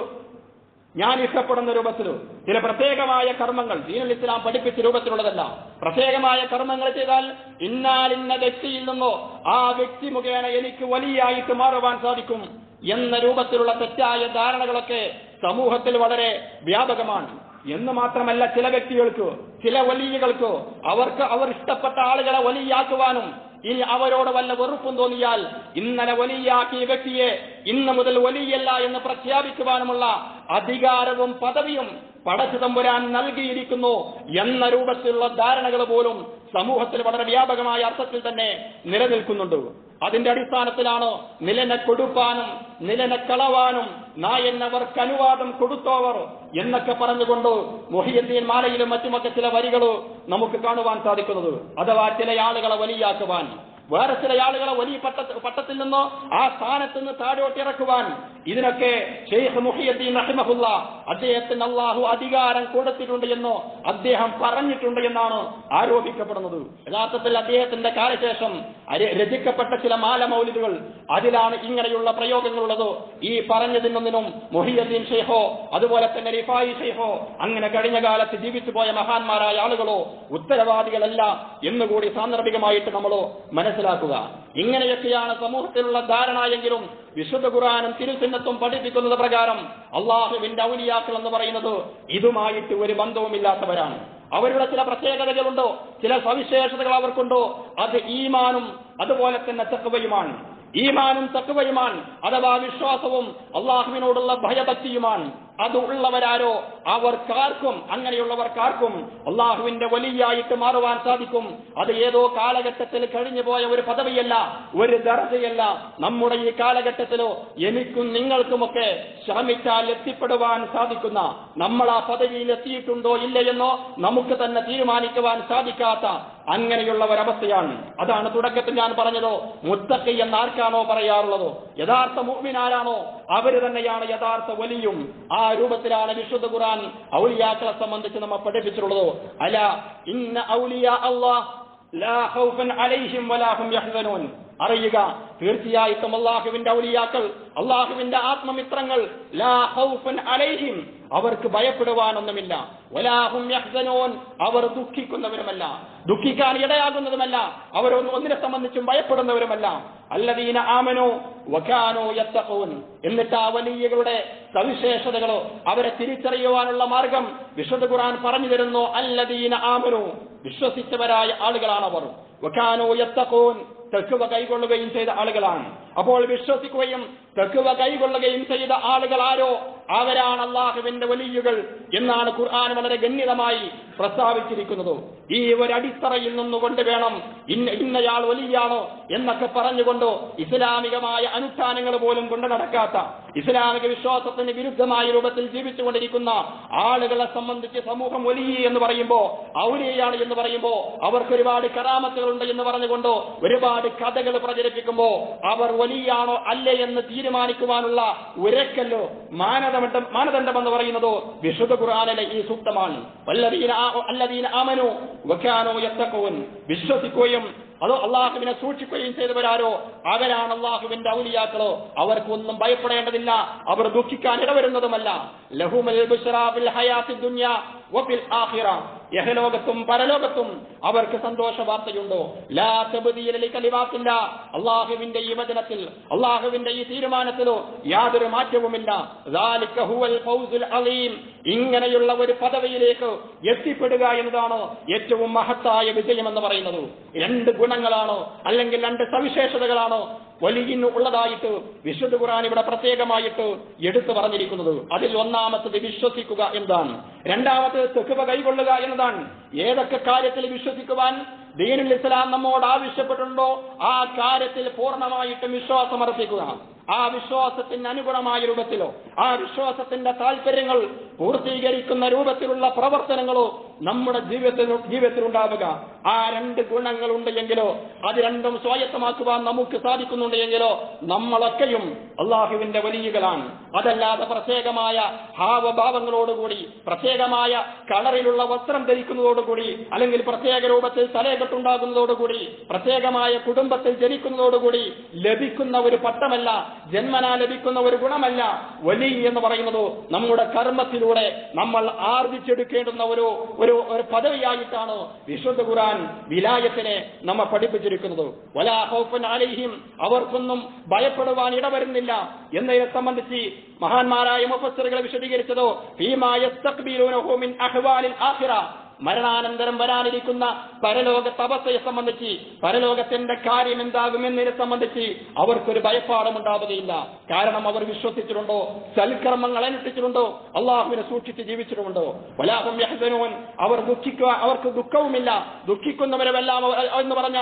ഞാൻ ഇഷ്ടപ്പെടുന്ന രൂപത്തിൽ ചില പ്രത്യേകമായ കർമ്മങ്ങൾ ദീനുൽ ഇസ്ലാം പഠിപ്പിച്ച രൂപത്തിലുള്ളതല്ല പ്രത്യേകമായ കർമ്മങ്ങൾ ചെയ്താൽ ഇന്നാലിന്ന വ്യക്തിയിൽ നിന്നോ ആ വ്യക്തി മുഖേന എനിക്ക് വലിയായിട്ട് മാറുവാൻ സാധിക്കും എന്ന രൂപത്തിലുള്ള തെറ്റായ ധാരണകളൊക്കെ സമൂഹത്തിൽ വളരെ വ്യാപകമാണ് എന്ന് മാത്രമല്ല ചില വ്യക്തികൾക്ക് ചില വലിയകൾക്ക് അവർക്ക് അവർ ഇഷ്ടപ്പെട്ട ആളുകളെ വലിയാക്കുവാനും ഇനി അവരോട് വല്ല വെറുപ്പും തോന്നിയാൽ ഇന്നലെ വലിയാക്കിയ വ്യക്തിയെ ഇന്ന് മുതൽ വലിയല്ല എന്ന് പ്രഖ്യാപിക്കുവാനുമുള്ള അധികാരവും പദവിയും പടച്ചു തമ്പുരാൻ നൽകിയിരിക്കുന്നു എന്ന രൂപത്തിലുള്ള ധാരണകൾ പോലും സമൂഹത്തിൽ വളരെ വ്യാപകമായ അർത്ഥത്തിൽ തന്നെ നിലനിൽക്കുന്നുണ്ട് അതിന്റെ അടിസ്ഥാനത്തിലാണ് നിലനെ കൊടുപ്പാനും നിലനെ കളവാനും നായെന്നവർക്ക് അനുവാദം കൊടുത്തോവർ എന്നൊക്കെ പറഞ്ഞുകൊണ്ട് മൊഹിയദ്ദീൻ മാലയിലും മറ്റുമൊക്കെ ചില വരികൾ നമുക്ക് കാണുവാൻ സാധിക്കുന്നത് അഥവാ ചില ആളുകളെ വലിയാക്കുവാൻ വേറെ ചില ആളുകളെ വലിയ പട്ട പട്ടത്തിൽ നിന്നോ ആ സ്ഥാനത്ത് നിന്ന് താഴോട്ടിറക്കുവാൻ ഇതിനൊക്കെ ഷെയ്ഖ് മുഹിയുദ്ദീൻ റഹിമഹുല്ല അദ്ദേഹത്തിന് അള്ളാഹു അധികാരം കൊടുത്തിട്ടുണ്ട് എന്നോ അദ്ദേഹം പറഞ്ഞിട്ടുണ്ട് എന്നാണ് ആരോപിക്കപ്പെടുന്നത് യഥാർത്ഥത്തിൽ അദ്ദേഹത്തിന്റെ കാലശേഷം അര- രചിക്കപ്പെട്ട ചില മാലമൗലിദുകൾ അതിലാണ് ഇങ്ങനെയുള്ള പ്രയോഗങ്ങളുള്ളത് ഈ പറഞ്ഞതിനൊന്നിനും മൊഹിയുദ്ദീൻ ഷെയ്ഖോ അതുപോലെ തന്നെ റിഫായി ഷെയ്ഖോ അങ്ങനെ കഴിഞ്ഞ കാലത്ത് ജീവിച്ചു പോയ മഹാന്മാരായ ആളുകളോ ഉത്തരവാദികളല്ല എന്നുകൂടി സാന്ദർഭികമായിട്ട് നമ്മളോ മനസ്സിലാക്കുക ഇങ്ങനെയൊക്കെയാണ് സമൂഹത്തിലുള്ള ധാരണ എങ്കിലും വിശുദ്ധ ഖുറാനും തിരുസിന്നത്തും പഠിപ്പിക്കുന്നത് പ്രകാരം അള്ളാഹുവിന്റെ ഔലിയാക്കൾ എന്ന് പറയുന്നത് ഇതുമായിട്ട് ഒരു ബന്ധവുമില്ലാത്തവരാണ് അവരുടെ ചില പ്രത്യേകതകളുണ്ടോ ചില സവിശേഷതകൾ അവർക്കുണ്ടോ അത് ഈമാനും അതുപോലെ തന്നെ തക്കവയുമാണ് ഈമാനും തക്കവയുമാണ് അഥവാ വിശ്വാസവും അള്ളാഹുവിനോടുള്ള ഭയഭക്തിയുമാണ് അത് ഉള്ളവരാരോ അവർക്കാർക്കും അങ്ങനെയുള്ളവർക്കാർക്കും അള്ളാഹുവിന്റെ വലിയായിട്ട് മാറുവാൻ സാധിക്കും അത് ഏതോ കാലഘട്ടത്തിൽ കഴിഞ്ഞു പോയ ഒരു പദവിയല്ല ഒരു ദർജയല്ല നമ്മുടെ ഈ കാലഘട്ടത്തിലോ എനിക്കും നിങ്ങൾക്കുമൊക്കെ ശ്രമിച്ചാൽ എത്തിപ്പെടുവാൻ സാധിക്കുന്ന നമ്മൾ ആ പദവിയിൽ എത്തിയിട്ടുണ്ടോ ഇല്ലയെന്നോ നമുക്ക് തന്നെ തീരുമാനിക്കുവാൻ സാധിക്കാത്ത അങ്ങനെയുള്ള ഒരവസ്ഥയാണ് അതാണ് തുടക്കത്തിൽ ഞാൻ പറഞ്ഞതോ മുത്തക്കൈ എന്ന് ആർക്കാണോ പറയാറുള്ളതോ യഥാർത്ഥ മുഅ്മിനാരാണോ അവര് തന്നെയാണ് യഥാർത്ഥ വലിയും ആ രൂപത്തിലാണ് വിശുദ്ധ ഖുർആൻ ഔലിയാക്കളെ സംബന്ധിച്ച് നമ്മെ പഠിപ്പിച്ചിട്ടുള്ളത് അല ഇന്ന ഔലിയ അള്ളാഹ് ലാ ഖൗഫൻ അലൈഹിം വലാ ഹും യഹ്സനൂൻ അറിയുക തീർച്ചയായിട്ടും അള്ളാഹുവിന്റെ ഔലിയാക്കൾ അള്ളാഹുവിന്റെ ആത്മമിത്രങ്ങൾ ലാ ഖൗഫൻ അലൈഹിം അവർക്ക് ഭയപ്പെടുവാനൊന്നുമില്ല വലാഹും യഹ്സനൂൻ അവർ ദുഃഖിക്കുന്നവരുമല്ല ദുഃഖിക്കാൻ ഇടയാകുന്നതുമല്ല അവർ ഒന്ന് ഒന്നിനെ സംബന്ധിച്ചും ഭയപ്പെടുന്നവരുമല്ല അല്ലദീന ആമനോ വകാനോ യത്തഖൂൻ എന്നിട്ട് ആ വലിയകളുടെ സവിശേഷതകളോ അവരെ തിരിച്ചറിയുവാനുള്ള മാർഗം വിശുദ്ധ ഖുർആൻ പറഞ്ഞു തരുന്നു അല്ലദീന ആമനു വിശ്വസിച്ചവരായ ആളുകളാണ് അവർ വകാനോ യത്തഖൂൻ തെക്കുവ കൈകൊള്ളുകയും ചെയ്ത ആളുകളാണ് അപ്പോൾ വിശ്വസിക്കുകയും തെക്കുവ കൈകൊള്ളുകയും ചെയ്ത ആളുകൾ ആരോ അവരാണ് അള്ളാഹുവിന്റെ വലിയുകൾ എന്നാണ് ഖുർആൻ വളരെ ഗണ്യതമായി പ്രസ്താവിച്ചിരിക്കുന്നത് ഈ ഒരു അടിത്തറയിൽ നിന്നുകൊണ്ട് വേണം ഇന്ന ഇന്നയാൾ വലിയാണോ എന്നൊക്കെ പറഞ്ഞുകൊണ്ട് ഇസ്ലാമികമായ അനുഷ്ഠാനങ്ങൾ പോലും കൊണ്ടു നടക്കാത്ത ഇസ്ലാമിക വിശ്വാസത്തിന് വിരുദ്ധമായ രൂപത്തിൽ ജീവിച്ചുകൊണ്ടിരിക്കുന്ന ആളുകളെ സംബന്ധിച്ച് സമൂഹം വലിയ എന്ന് പറയുമ്പോ ഔലിയാണ് എന്ന് പറയുമ്പോ അവർക്ക് ഒരുപാട് കറാമത്തുകളുണ്ട് എന്ന് പറഞ്ഞുകൊണ്ട് ഒരുപാട് കഥകൾ പ്രചരിപ്പിക്കുമ്പോ അവർ വലിയാണോ അല്ലേ എന്ന് തീരുമാനിക്കുവാനുള്ള ഉരക്കല്ലോ മാനദണ്ഡം മാനദണ്ഡം എന്ന് പറയുന്നതോ വിശുദ്ധ ഖുർആനിലെ ഈ സൂക്തമാണ് വല്ലദീന ആ- അല്ലദീന ആമനു വക്കാനോ യത്തഖൂൻ വിശ്വസിക്കുകയും അതോ അള്ളാഹുവിനെ സൂക്ഷിക്കുകയും ചെയ്തവരാരോ അവരാണ് അള്ളാഹുവിന്റെ ഔലിയാക്കളോ അവർക്കൊന്നും ഭയപ്പെടേണ്ടതില്ല അവർ ദുഃഖിക്കാൻ ഇടവരുന്നതുമല്ല ലഹുമൽ ബുശ്റാ ഫിൽ ഹയാത്തി ദുനിയ വഫിൽ ആഖിറ യഹലോകത്തും പരലോകത്തും അവർക്ക് സന്തോഷ വാർത്തയുണ്ടോ ലാ തബ്ദീല ലികലിമാത്തില്ല അള്ളാഹുവിന്റെ ഈ വചനത്തിൽ അള്ളാഹുവിന്റെ ഈ തീരുമാനത്തിലോ യാതൊരു മാറ്റവുമില്ല ذَلِكَ هُوَ الْفَوْزُ الْعَظِيمُ ഇങ്ങനെയുള്ള ഒരു പദവിയിലേക്ക് എത്തിപ്പെടുക എന്നതാണ് ഏറ്റവും മഹത്തായ വിജയം എന്ന് പറയുന്നത് രണ്ട് ഗുണങ്ങളാണോ അല്ലെങ്കിൽ രണ്ട് സവിശേഷതകളാണോ വലിയ ഉള്ളതായിട്ട് വിശുദ്ധ ഖുർആൻ ഇവിടെ പ്രത്യേകമായിട്ട് എടുത്തു പറഞ്ഞിരിക്കുന്നത് അതിൽ ഒന്നാമത്തത് വിശ്വസിക്കുക എന്നതാണ് രണ്ടാമത്തത് തെക്കുവ കൈകൊള്ളുക എന്നതാണ് ഏതൊക്കെ കാര്യത്തിൽ വിശ്വസിക്കുവാൻ ദീനുൽ ഇസ്ലാം നമ്മോട് ആവശ്യപ്പെട്ടിട്ടുണ്ടോ ആ കാര്യത്തിൽ പൂർണ്ണമായിട്ടും വിശ്വാസം അർപ്പിക്കുക ആ വിശ്വാസത്തിന് അനുഗുണമായ രൂപത്തിലോ ആ വിശ്വാസത്തിന്റെ താല്പര്യങ്ങൾ പൂർത്തീകരിക്കുന്ന രൂപത്തിലുള്ള പ്രവർത്തനങ്ങളോ നമ്മുടെ ജീവിതത്തിൽ ജീവിതത്തിൽ ഉണ്ടാവുക ആ രണ്ട് ഗുണങ്ങളുണ്ട് എങ്കിലോ അത് രണ്ടും സ്വായത്തമാക്കുവാൻ നമുക്ക് സാധിക്കുന്നുണ്ട് എങ്കിലോ നമ്മളൊക്കെയും അള്ളാഹുവിന്റെ വലിയകളാണ് അതല്ലാതെ പ്രത്യേകമായ ഹാവഭാവങ്ങളോടുകൂടി പ്രത്യേകമായ കളറിലുള്ള വസ്ത്രം ധരിക്കുന്നതോടുകൂടി അല്ലെങ്കിൽ പ്രത്യേക രൂപത്തിൽ തലയെക്കെട്ടുണ്ടാകുന്നതോടുകൂടി പ്രത്യേകമായ കുടുംബത്തിൽ ജനിക്കുന്നതോടുകൂടി ലഭിക്കുന്ന ഒരു പട്ടമല്ല ജന്മനാ ലഭിക്കുന്ന ഒരു ഗുണമല്ല വലി എന്ന് പറയുന്നത് നമ്മുടെ കർമ്മത്തിലൂടെ നമ്മൾ ആർജിച്ചെടുക്കേണ്ടുന്ന ഒരു ഒരു ഒരു പദവിയായിട്ടാണ് വിശുദ്ധ ഖുർആൻ വിലായത്തിനെ നമ്മെ പഠിപ്പിച്ചിരിക്കുന്നത് വലാ ഖൗഫൻ അലൈഹിം അവർക്കൊന്നും ഭയപ്പെടുവാൻ ഇടവരുന്നില്ല എന്നതിനെ സംബന്ധിച്ച് മഹാന്മാരായ മുഫസ്സിറുകൾ വിശദീകരിച്ചതോ ഫീമാ യസ്തഖ്ബിലൂനഹു മിൻ അഹ്വാലിൽ ആഖിറ മരണാനന്തരം വരാനിരിക്കുന്ന പരലോക തപസ്സയെ സംബന്ധിച്ച് പരലോകത്തിന്റെ കാര്യം എന്താകുമെന്നതിനെ സംബന്ധിച്ച് അവർക്കൊരു ഭയപ്പാടും ഉണ്ടാവുകയില്ല കാരണം അവർ വിശ്വസിച്ചിട്ടുണ്ടോ സൽക്കർമ്മങ്ങൾ അനുഷ്ഠിച്ചിട്ടുണ്ടോ അള്ളാഹുവിനെ സൂക്ഷിച്ച് ജീവിച്ചിട്ടുണ്ടോ വലാഹും യഹ്സനൂൻ അവർ ദുഃഖിക്കുക അവർക്ക് ദുഃഖവുമില്ല ദുഃഖിക്കുന്നവരുമെല്ലാം അവർ- എന്ന് പറഞ്ഞാൽ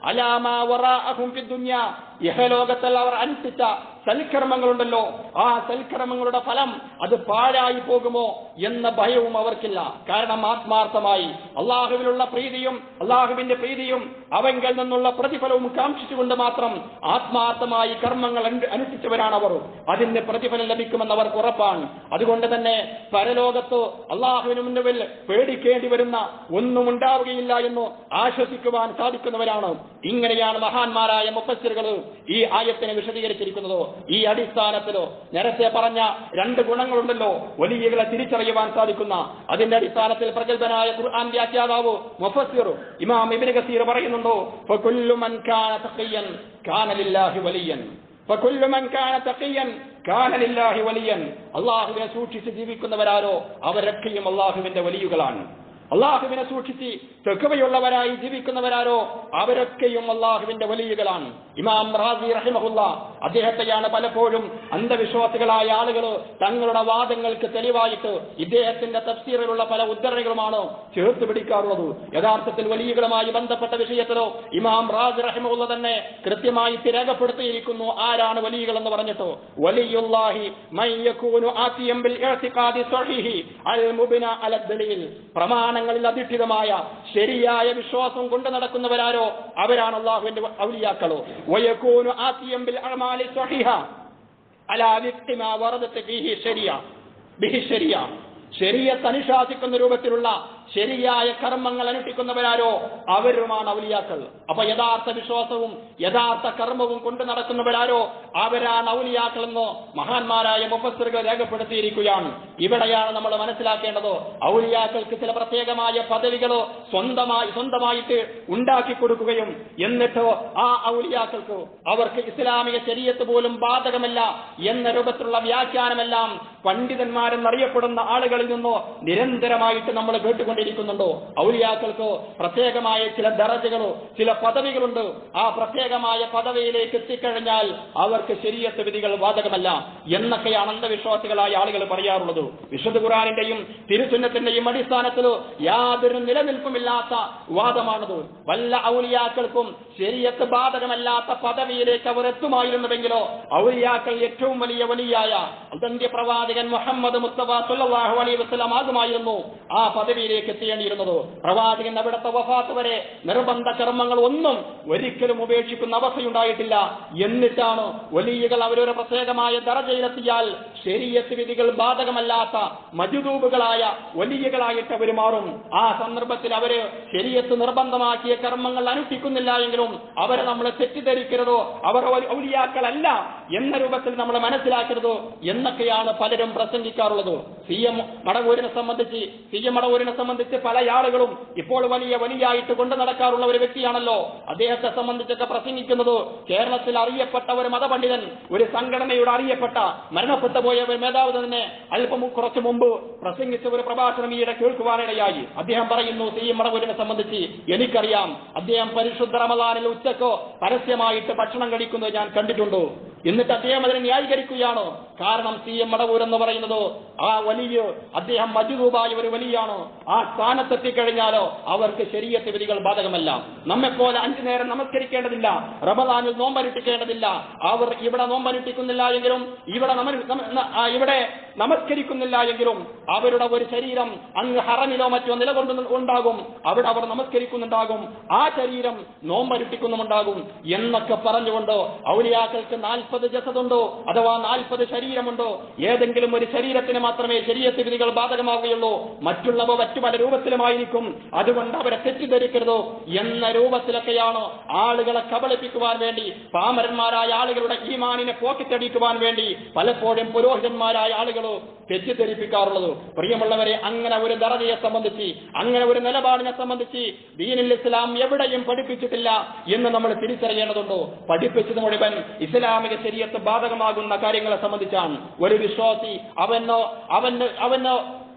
അലാമാ വറാഅഹും ഫിദ്ദുനിയ ഇഹലോകത്തിൽ അവർ അനുഷ്ഠിച്ച സൽക്കർമ്മങ്ങളുണ്ടല്ലോ ആ സൽക്കർമ്മങ്ങളുടെ ഫലം അത് പാഴായി പോകുമോ എന്ന ഭയവും അവർക്കില്ല കാരണം ആത്മാർത്ഥമായി അള്ളാഹുവിലുള്ള പ്രീതിയും അള്ളാഹുവിന്റെ പ്രീതിയും അവങ്കിൽ നിന്നുള്ള പ്രതിഫലവും കാക്ഷിച്ചുകൊണ്ട് മാത്രം ആത്മാർത്ഥമായി കർമ്മങ്ങൾ അനു- അനുഷ്ഠിച്ചവരാണ് അവർ അതിന് പ്രതിഫലം ലഭിക്കുമെന്ന് അവർക്ക് ഉറപ്പാണ് അതുകൊണ്ട് തന്നെ പരലോകത്ത് അള്ളാഹുവിന് മുന്നിൽ പേടിക്കേണ്ടി വരുന്ന ഒന്നും ഉണ്ടാവുകയില്ല എന്ന് ആശ്വസിക്കുവാൻ സാധിക്കുന്നവരാണ് ഇങ്ങനെയാണ് മഹാന്മാരായ മുപ്പസ്സിറുകൾ ഈ ആയത്തിനെ വിശദീകരിച്ചിരിക്കുന്നത് ഈ അടിസ്ഥാനത്തിലോ നേരത്തെ പറഞ്ഞ രണ്ട് ഗുണങ്ങളുണ്ടല്ലോ വലിയകളെ തിരിച്ചറിയുവാൻ സാധിക്കുന്ന അതിന്റെ അടിസ്ഥാനത്തിൽ പ്രഗത്ഭനായ ഖുർആൻ വ്യാഖ്യാതാവ് മുഫസ്സിർ ഇമാം ഇബ്നു കസീർ പറയുന്നുണ്ടോ ഫകുല്ലു മൻ കാന തഖിയൻ കാന ലില്ലാഹി വലിയൻ ഫകുല്ലു മൻ കാന തഖിയൻ കാന ലില്ലാഹി വലിയൻ അള്ളാഹുവിനെ സൂക്ഷിച്ച് ജീവിക്കുന്നവരാരോ അവരൊക്കെയും അള്ളാഹുവിന്റെ വലിയുകളാണ് അള്ളാഹുവിനെ സൂക്ഷിച്ച് തെക്കുവയുള്ളവരായി ജീവിക്കുന്നവരാരോ അവരൊക്കെയും അള്ളാഹുവിന്റെ വലിയകളാണ് ഇമാം റാസി റഹിമഹുല്ല അദ്ദേഹത്തെയാണ് പലപ്പോഴും അന്ധവിശ്വാസികളായ ആളുകൾ തങ്ങളുടെ വാദങ്ങൾക്ക് തെളിവായിട്ട് ഇദ്ദേഹത്തിന്റെ തഫ്സീറിലുള്ള പല ഉദ്ധരണികളുമാണ് ചേർത്ത് പിടിക്കാറുള്ളത് യഥാർത്ഥത്തിൽ വലിയകളുമായി ബന്ധപ്പെട്ട വിഷയത്തിലോ ഇമാം റാസി റഹിമഹുല്ല തന്നെ കൃത്യമായി രേഖപ്പെടുത്തിയിരിക്കുന്നു ആരാണ് വലിയകൾ എന്ന് പറഞ്ഞിട്ട് വലിയുല്ലാഹി മൻ യകൂനു ആതിയം ബിൽ ഇഅ്തിഖാദി സ്വഹീഹി അൽ മുബ്ന അല ദലീൽ പ്രമാണങ്ങളിൽ അധിഷ്ഠിതമായ ശരിയായ വിശ്വാസം കൊണ്ട് നടക്കുന്നവരാരോ അവരാണ് അള്ളാഹുവിന്റെ ഔലിയാക്കളോ വയകൂനു ആതിയം ബിൽ അഅമാലി സ്വഹീഹ അലാ വിക്തി മാ വറദത്ത് ഫീഹി ശരിയ ബിഹി ശരിയ ശരീരത്ത് അനുശാസിക്കുന്ന രൂപത്തിലുള്ള ശരിയായ കർമ്മങ്ങൾ അനുഷ്ഠിക്കുന്നവരാരോ അവരുമാണ് ഔലിയാക്കൾ അപ്പൊ യഥാർത്ഥ വിശ്വാസവും യഥാർത്ഥ കർമ്മവും കൊണ്ട് നടക്കുന്നവരാരോ അവരാണ് ഔലിയാക്കൾ എന്ന് മഹാന്മാരായ മുഫസ്സിറുകൾ രേഖപ്പെടുത്തിയിരിക്കുകയാണ് ഇവിടെയാണ് നമ്മൾ മനസ്സിലാക്കേണ്ടത് ഔലിയാക്കൾക്ക് ചില പ്രത്യേകമായ പദവികളോ സ്വന്തമായി സ്വന്തമായിട്ട് ഉണ്ടാക്കി കൊടുക്കുകയും എന്നിട്ടോ ആ ഔലിയാക്കൾക്ക് അവർക്ക് ഇസ്ലാമിക ശരീരത്ത് പോലും ബാധകമല്ല എന്ന രൂപത്തിലുള്ള വ്യാഖ്യാനമെല്ലാം പണ്ഡിതന്മാരെന്നറിയപ്പെടുന്ന ആളുകളിൽ നിന്നോ നിരന്തരമായിട്ട് നമ്മൾ കേട്ടുകൊണ്ടിരിക്കുന്നുണ്ടോ ഔലിയാക്കൾക്ക് പ്രത്യേകമായ ചില ദറജകളോ ചില പദവികളുണ്ട് ആ പ്രത്യേകമായ പദവിയിലേക്ക് എത്തിക്കഴിഞ്ഞാൽ അവർക്ക് ശരീരത്ത് വിധികൾ ബാധകമല്ല എന്നൊക്കെയാണ് അന്ധവിശ്വാസികളായ ആളുകൾ പറയാറുള്ളത് വിശുദ്ധ ഖുറാനിന്റെയും തിരുസുന്നത്തിന്റെയും അടിസ്ഥാനത്തിൽ യാതൊരു നിലനിൽപ്പുമില്ലാത്ത വാദമാണത് വല്ല ഔലിയാക്കൾക്കും ശരീരത്ത് ബാധകമല്ലാത്ത പദവിയിലേക്ക് അവർ എത്തുമായിരുന്നുവെങ്കിലോ ഔലിയാക്കൾ ഏറ്റവും വലിയ വലിയായ അദന്ത്യ പ്രവാചകൻ മുഹമ്മദ് മുസ്തഫ സുല്ലാഹു അലൈഹി വസ്ലാം ആകുമായിരുന്നു ആ പദവിയിലേക്ക് എത്തേണ്ടിയിരുന്നത് പ്രവാചകൻ അവിടുത്തെ വഫാത്ത് വരെ നിർബന്ധ കർമ്മങ്ങൾ ഒന്നും ഒരിക്കലും ഉപേക്ഷിക്കുന്ന അവസ്ഥയുണ്ടായിട്ടില്ല എന്നിട്ടാണ് വലിയകൾ അവരൊരു പ്രത്യേകമായ ദറജയിലെത്തിയാൽ ശരീരത്ത് വിധികൾ ബാധകമല്ലാത്ത മജുദൂബുകളായ വലിയകളായിട്ട് അവർ മാറും ആ സന്ദർഭത്തിൽ അവര് ശരീരത്ത് നിർബന്ധമാക്കിയ കർമ്മങ്ങൾ അനുഷ്ഠിക്കുന്നില്ല എങ്കിലും അവരെ നമ്മൾ തെറ്റിദ്ധരിക്കരുതോ അവർ ഔ- ഔലിയാക്കളല്ല എന്ന രൂപത്തിൽ നമ്മൾ മനസ്സിലാക്കരുതോ എന്നൊക്കെയാണ് പലരും പ്രസംഗിക്കാറുള്ളത് സി എം മടവൂരിനെ സംബന്ധിച്ച് സി എം മടവൂരിനെ സംബന്ധിച്ച് പല ആളുകളും ഇപ്പോൾ വലിയ വലിയായിട്ട് കൊണ്ടു നടക്കാറുള്ള ഒരു വ്യക്തിയാണല്ലോ അദ്ദേഹത്തെ സംബന്ധിച്ചൊക്കെ പ്രസംഗിക്കുന്നത് കേരളത്തിൽ അറിയപ്പെട്ട ഒരു മതപണ്ഡിതൻ ഒരു സംഘടനയുടെ അറിയപ്പെട്ട മരണപ്പെട്ടു പോയ ഒരു മേധാവ് തന്നെ അല്പം കുറച്ചു മുമ്പ് പ്രസംഗിച്ച ഒരു പ്രഭാഷണം ഈയിടെ കേൾക്കുവാനിടയായി അദ്ദേഹം പറയുന്നു സി എം മടവൂരിനെ സംബന്ധിച്ച് എനിക്കറിയാം അദ്ദേഹം പരിശുദ്ധ റമദാനിൽ ഉച്ചക്കോ പരസ്യമായിട്ട് ഭക്ഷണം കഴിക്കുന്നത് ഞാൻ കണ്ടിട്ടുണ്ട് എന്നിട്ട് അദ്ദേഹം അതിനെ ന്യായീകരിക്കുകയാണ് കാരണം സി എം മടവൂർ എന്ന് പറയുന്നത് ആ വലിയ അദ്ദേഹം മജുദൂബായ ഒരു വലിയാണ് ആ സ്ഥാനത്തെത്തിക്കഴിഞ്ഞാലോ അവർക്ക് ശരീരത്തെ വിധികൾ ബാധകമല്ല നമ്മെപ്പോലെ അഞ്ചു നേരം നമസ്കരിക്കേണ്ടതില്ല റമദാനിൽ നോമ്പനുഷ്ഠിക്കേണ്ടതില്ല അവർ ഇവിടെ നോമ്പനുഷ്ഠിക്കുന്നില്ല എങ്കിലും ഇവിടെ നമ- നമ- ന- ആ, ഇവിടെ നമസ്കരിക്കുന്നില്ല എങ്കിലും അവരുടെ ഒരു ശരീരം അങ്ങ് ഹറമിലോ മറ്റോ നിലകൊണ്ട് ഉണ്ടാകും അവിടെ അവർ നമസ്കരിക്കുന്നുണ്ടാകും ആ ശരീരം നോമ്പനുഷ്ഠിക്കുന്നുമുണ്ടാകും എന്നൊക്കെ പറഞ്ഞുകൊണ്ട് ഔലിയാക്കൾക്ക് നാൽപ്പത് ജസതുണ്ടോ അഥവാ നാൽപ്പത് ശരീരമുണ്ടോ ഏതെങ്കിലും ഒരു ശരീരത്തിന് മാത്രമേ ശരീരത്തെ വിധികൾ ബാധകമാവുകയുള്ളൂ മറ്റുള്ളവ മറ്റു പല രൂപത്തിലുമായിരിക്കും അതുകൊണ്ട് അവരെ തെറ്റിദ്ധരിക്കരുതോ എന്ന രൂപത്തിലൊക്കെയാണ് ആളുകളെ കബളിപ്പിക്കുവാൻ വേണ്ടി പാമരന്മാരായ ആളുകളുടെ ഈമാനിനെ പോക്കിത്തടിക്കുവാൻ വേണ്ടി പലപ്പോഴും പുരോഹിതന്മാരായ ആളുകൾ തെറ്റിദ്ധരിപ്പിക്കാറുള്ളത് പ്രിയമുള്ളവരെ അങ്ങനെ ഒരു ദറജയെ സംബന്ധിച്ച് അങ്ങനെ ഒരു നിലപാടിനെ സംബന്ധിച്ച് ദീനിൽ ഇസ്ലാം എവിടെയും പഠിപ്പിച്ചിട്ടില്ല എന്ന് നമ്മൾ തിരിച്ചറിയേണ്ടതുണ്ടോ പഠിപ്പിച്ചത് മുഴുവൻ ഇസ്ലാമിക ശരീരത്ത് ബാധകമാകുന്ന കാര്യങ്ങളെ സംബന്ധിച്ചാണ് ഒരു വിശ്വാസി അവനോ അവന് അവനോ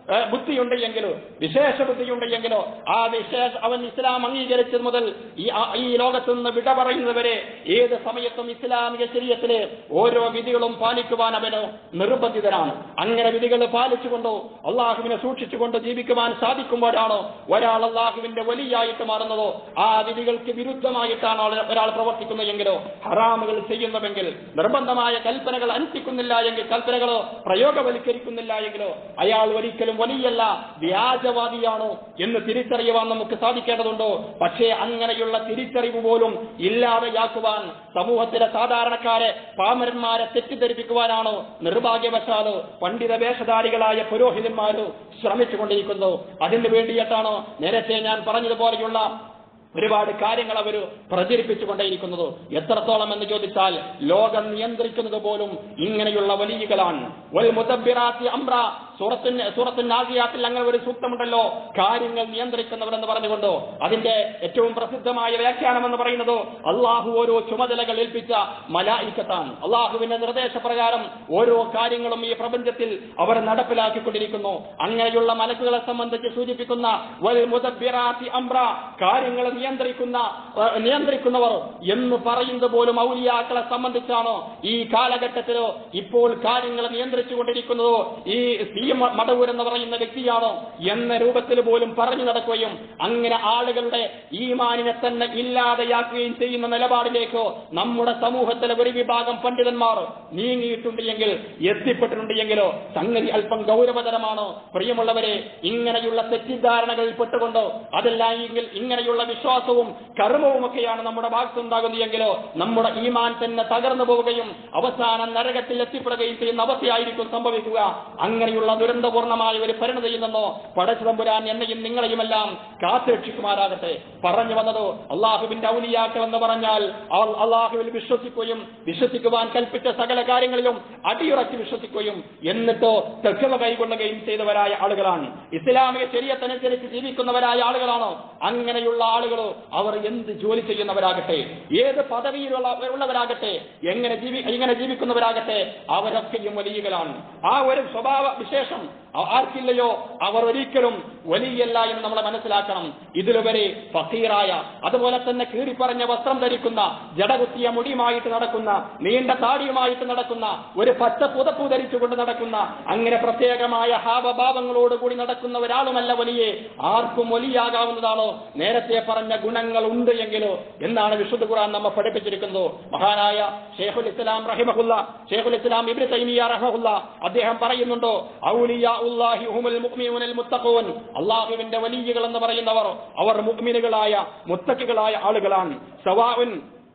ഏ, ബുദ്ധിയുണ്ട് എങ്കിലോ വിശേഷ ബുദ്ധിയുണ്ട് എങ്കിലോ ആ വിശേഷ അവൻ ഇസ്ലാം അംഗീകരിച്ചത് മുതൽ ഈ ആ- ഈ ലോകത്തു നിന്ന് വിട പറയുന്നവരെ ഏത് സമയത്തും ഇസ്ലാമിക ശരീരത്തിലെ ഓരോ വിധികളും പാലിക്കുവാൻ അവന് നിർബന്ധിതനാണ് അങ്ങനെ വിധികൾ പാലിച്ചുകൊണ്ടോ അള്ളാഹുവിനെ സൂക്ഷിച്ചുകൊണ്ട് ജീവിക്കുവാൻ സാധിക്കുമ്പോഴാണോ ഒരാൾ അള്ളാഹുവിന്റെ വലിയായിട്ട് മാറുന്നതോ ആ വിധികൾക്ക് വിരുദ്ധമായിട്ടാണ് ആൾ- ഒരാൾ പ്രവർത്തിക്കുന്നതെങ്കിലോ ഹറാമുകൾ ചെയ്യുന്നുവെങ്കിൽ നിർബന്ധമായ കൽപ്പനകൾ അനുഷ്ഠിക്കുന്നില്ല എങ്കിൽ കൽപ്പനകളോ പ്രയോഗവൽക്കരിക്കുന്നില്ല എങ്കിലോ അയാൾ ഒരിക്കലും വലിയല്ല വ്യാജവാദിയാണോ എന്ന് തിരിച്ചറിയുവാൻ നമുക്ക് സാധിക്കേണ്ടതുണ്ടോ പക്ഷേ അങ്ങനെയുള്ള തിരിച്ചറിവ് പോലും ഇല്ലാതെയാക്കുവാൻ സമൂഹത്തിലെ സാധാരണക്കാരെ പാമരന്മാരെ തെറ്റിദ്ധരിപ്പിക്കുവാനാണോ നിർഭാഗ്യവശാലോ പണ്ഡിത വേഷധാരികളായ പുരോഹിതന്മാരോ ശ്രമിച്ചുകൊണ്ടിരിക്കുന്നു അതിനു വേണ്ടിയിട്ടാണോ നേരത്തെ ഞാൻ പറഞ്ഞതുപോലെയുള്ള ഒരുപാട് കാര്യങ്ങൾ അവർ പ്രചരിപ്പിച്ചുകൊണ്ടേയിരിക്കുന്നത് എത്രത്തോളം എന്ന് ചോദിച്ചാൽ ലോകം നിയന്ത്രിക്കുന്നത് പോലും ഇങ്ങനെയുള്ള വലിയകളാണ് വൽ മുദബ്ബിറാത്തി അംറ സൂറത്തിന് സൂറത്തിൻ നാസിയാത്തിൽ അങ്ങനെ ഒരു സൂക്തമുണ്ടല്ലോ കാര്യങ്ങൾ നിയന്ത്രിക്കുന്നവരെന്ന് പറഞ്ഞുകൊണ്ടോ അതിന്റെ ഏറ്റവും പ്രസിദ്ധമായ വ്യാഖ്യാനം എന്ന് പറയുന്നത് അള്ളാഹു ഓരോ ചുമതലകൾ ഏൽപ്പിച്ച മലായിക്കത്താണ് അള്ളാഹുവിന്റെ നിർദ്ദേശപ്രകാരം ഓരോ കാര്യങ്ങളും ഈ പ്രപഞ്ചത്തിൽ അവർ നടപ്പിലാക്കിക്കൊണ്ടിരിക്കുന്നു അങ്ങനെയുള്ള മലക്കുകളെ സംബന്ധിച്ച് സൂചിപ്പിക്കുന്ന വൽ മുദബ്ബിറാത്തി അംറ കാര്യങ്ങൾ നിയന്ത്രിക്കുന്ന ഏഹ്, നിയന്ത്രിക്കുന്നവർ എന്ന് പറയുന്നത് പോലും ഔലിയാക്കളെ സംബന്ധിച്ചാണോ ഈ കാലഘട്ടത്തിലോ ഇപ്പോൾ കാര്യങ്ങൾ നിയന്ത്രിച്ചുകൊണ്ടിരിക്കുന്നതോ ഈ സി എം മടവൂർ എന്ന് പറയുന്ന വ്യക്തിയാണോ എന്ന രൂപത്തിൽ പോലും പറഞ്ഞു നടക്കുകയും അങ്ങനെ ആളുകളുടെ ഈമാനിനെ തന്നെ ഇല്ലാതെയാക്കുകയും ചെയ്യുന്ന നിലപാടിലേക്ക് നമ്മുടെ സമൂഹത്തിലെ ഒരു വിഭാഗം പണ്ഡിതന്മാർ നീങ്ങിയിട്ടുണ്ട് എങ്കിൽ എത്തിപ്പെട്ടിട്ടുണ്ട് എങ്കിലോ സംഗതി അല്പം ഗൗരവതരമാണോ പ്രിയമുള്ളവരെ ഇങ്ങനെയുള്ള തെറ്റിദ്ധാരണകളിൽ പെട്ടുകൊണ്ട് അതല്ല എങ്കിൽ ഇങ്ങനെയുള്ള വിശ്വാസവും കർമ്മവുമൊക്കെയാണ് നമ്മുടെ ഭാഗത്തുണ്ടാകുന്നത് എങ്കിലോ നമ്മുടെ ഈമാൻ തന്നെ തകർന്നു പോവുകയും അവസാനം നരകത്തിൽ എത്തിപ്പെടുകയും ചെയ്യുന്ന അവസ്ഥയായിരിക്കും സംഭവിക്കുക അങ്ങനെയുള്ള ദുരന്തപൂർണമായ ഒരു പരിണതിയിൽ നിന്നോ പടച്ചുതമ്പുരാൻ എന്നെയും നിങ്ങളെയുമെല്ലാം കാത്തുരക്ഷിക്കുമാറാകട്ടെ പറഞ്ഞു വന്നത് അള്ളാഹുവിന്റെ ഔലിയാക്കൾ എന്ന് പറഞ്ഞാൽ അവർ അള്ളാഹുവിൽ വിശ്വസിക്കുകയും വിശ്വസിക്കുവാൻ കൽപ്പിച്ച സകല കാര്യങ്ങളിലും അടിയുറച്ച് വിശ്വസിക്കുകയും എന്നിട്ടോ തെക്കുവ കൈകൊള്ളുകയും ചെയ്തവരായ ആളുകളാണ് ഇസ്ലാമിക ശരീരത്തനുസരിച്ച് ജീവിക്കുന്നവരായ ആളുകളാണോ അങ്ങനെയുള്ള ആളുകൾ അവർ എന്ത് ജോലി ചെയ്യുന്നവരാകട്ടെ ഏത് പദവിയിലുള്ള ഉള്ളവരാകട്ടെ എങ്ങനെ ജീവി എങ്ങനെ ജീവിക്കുന്നവരാകട്ടെ അവരൊക്കെയും വലിയകളാണ് ആ ഒരു സ്വഭാവ വിശേഷം ആ- ആർക്കില്ലയോ അവർ ഒരിക്കലും വലിയല്ല എന്ന് നമ്മൾ മനസ്സിലാക്കണം ഇതിലുപരി ഫക്കീറായ അതുപോലെ തന്നെ കീറിപ്പറഞ്ഞ വസ്ത്രം ധരിക്കുന്ന ജടകുത്തിയ മുടിയുമായിട്ട് നടക്കുന്ന നീണ്ട താടിയുമായിട്ട് നടക്കുന്ന ഒരു പച്ച പുതപ്പു ധരിച്ചുകൊണ്ട് നടക്കുന്ന അങ്ങനെ പ്രത്യേകമായ ഹാവഭാവങ്ങളോട് കൂടി നടക്കുന്ന ഒരാളുമല്ല വലിയ ആർക്കും വലിയാകാവുന്നതാണോ നേരത്തെ പറഞ്ഞ ഗുണങ്ങൾ ഉണ്ട് എങ്കിലോ എന്നാണ് വിശുദ്ധ ഖുർആൻ നമ്മെ പഠിപ്പിച്ചിരിക്കുന്നത് മഹാനായ ഷേഖുൽ ഇസ്ലാം റഹിമഹുല്ല ഷേഖുൽ ഇസ്ലാം ഇബ്നു തൈമിയ റഹിമഹുല്ല അദ്ദേഹം പറയുന്നുണ്ടോ ഔലിയാ ഉല്ലാഹി ഹുമുൽ മുഅ്മിനൂനൽ മുത്തഖൂൻ അള്ളാഹുവിന്റെ വലിയകൾ എന്ന് പറയുന്നവർ അവർ മുഅ്മിനുകളായ മുത്തക്കികളായ ആളുകളാണ് സവാഉൻ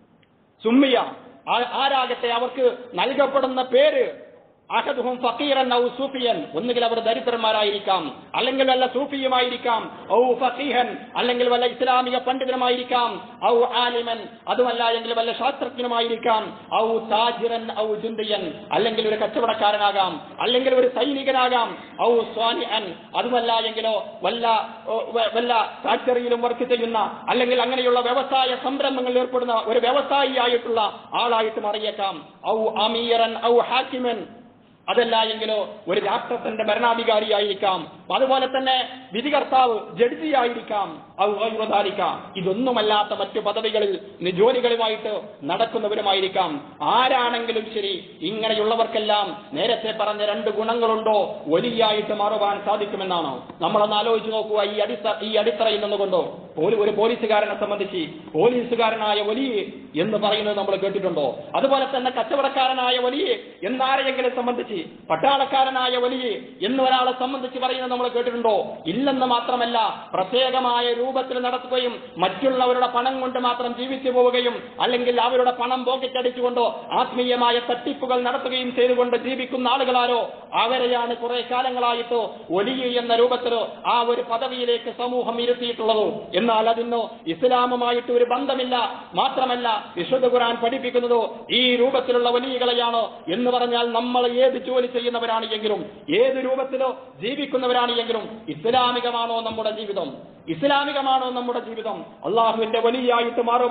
സുമ്മിയ ആ- ആരാകട്ടെ അവർക്ക് നൽകപ്പെടുന്ന പേര് അഹദുഹും ഫക്കീറൻ ഔ സൂഫിയൻ ഒന്നുകിൽ അവർ ദരിദ്രന്മാരായിരിക്കാം അല്ലെങ്കിൽ വല്ല സൂഫിയുമായിരിക്കാം ഔ ഫക്കീഹൻ അല്ലെങ്കിൽ വല്ല ഇസ്ലാമിക പണ്ഡിതനുമായിരിക്കാം ഔ ആലിമൻ അതുമല്ല എങ്കിൽ വല്ല ശാസ്ത്രജ്ഞനുമായിരിക്കാം ഔ താജിറൻ ഔ ജുന്ദിയൻ അല്ലെങ്കിൽ ഒരു കച്ചവടക്കാരനാകാം അല്ലെങ്കിൽ ഒരു സൈനികനാകാം ഔ സ്വാനിഅൻ അതുമല്ല എങ്കിലോ വല്ല ഓ, വ- വല്ല ഫാക്ടറിയിലും വർക്ക് ചെയ്യുന്ന അല്ലെങ്കിൽ അങ്ങനെയുള്ള വ്യവസായ സംരംഭങ്ങളിൽ ഏർപ്പെടുന്ന ഒരു വ്യവസായിയായിട്ടുള്ള ആളായിട്ട് മാറിയേക്കാം ഔ അമീറൻ ഔ ഹാക്കിമൻ അതല്ല എങ്കിലോ ഒരു രാഷ്ട്രത്തിന്റെ ഭരണാധികാരിയായിരിക്കാം അതുപോലെ തന്നെ വിധികർത്താവ് ജഡ്ജിയായിരിക്കാം ഔ ഗൈറുദാലിക. ഇതൊന്നുമല്ലാത്ത മറ്റു പദവികളിൽ നി- ജോലികളുമായിട്ട് നടക്കുന്നവരുമായിരിക്കാം ആരാണെങ്കിലും ശരി ഇങ്ങനെയുള്ളവർക്കെല്ലാം നേരത്തെ പറഞ്ഞ രണ്ട് ഗുണങ്ങളുണ്ടോ വലിയായിട്ട് മാറുവാൻ സാധിക്കുമെന്നാണോ നമ്മളൊന്ന് ആലോചിച്ച് നോക്കുക ഈ അടിത്ത ഈ അടിത്തറയിൽ നിന്നുകൊണ്ടോ പോലി- ഒരു പോലീസുകാരനെ സംബന്ധിച്ച് പോലീസുകാരനായ വലിയ എന്ന് പറയുന്നത് നമ്മൾ കേട്ടിട്ടുണ്ടോ അതുപോലെ തന്നെ കച്ചവടക്കാരനായ വലിയ എന്നാരെയെങ്കിലും സംബന്ധിച്ച് പട്ടാളക്കാരനായ വലിയ എന്ന് ഒരാളെ സംബന്ധിച്ച് പറയുന്നത് നമ്മൾ കേട്ടിട്ടുണ്ടോ ഇല്ലെന്ന് മാത്രമല്ല പ്രത്യേകമായ രൂപത്തിൽ നടത്തുകയും മറ്റുള്ളവരുടെ പണം കൊണ്ട് മാത്രം ജീവിച്ചു പോവുകയും അല്ലെങ്കിൽ അവരുടെ പണം പോക്കറ്റടിച്ചുകൊണ്ടോ ആത്മീയമായ തട്ടിപ്പുകൾ നടത്തുകയും ചെയ്തുകൊണ്ട് ജീവിക്കുന്ന ആളുകളാരോ അവരെയാണ് കുറെ കാലങ്ങളായിട്ട് വലിയ എന്ന രൂപത്തിലോ ആ ഒരു പദവിയിലേക്ക് സമൂഹം ഇരുത്തിയിട്ടുള്ളത് എന്നാൽ അതിനോ ഇസ്ലാമുമായിട്ട് ഒരു ബന്ധമില്ല മാത്രമല്ല വിശുദ്ധ ഖുർആൻ പഠിപ്പിക്കുന്നതോ ഈ രൂപത്തിലുള്ള വലിയകളെയാണോ എന്ന് പറഞ്ഞാൽ നമ്മൾ ഏത് ജോലി ചെയ്യുന്നവരാണ് എങ്കിലും ഏത് രൂപത്തിലോ ജീവിക്കുന്നവരാണ് എങ്കിലും ഇസ്ലാമികമാണോ നമ്മുടെ ജീവിതം ഇസ്ലാമികമാണോ നമ്മുടെ ജീവിതം അള്ളാഹുവിന്റെ വലിയായിട്ട് മാറുവാൻ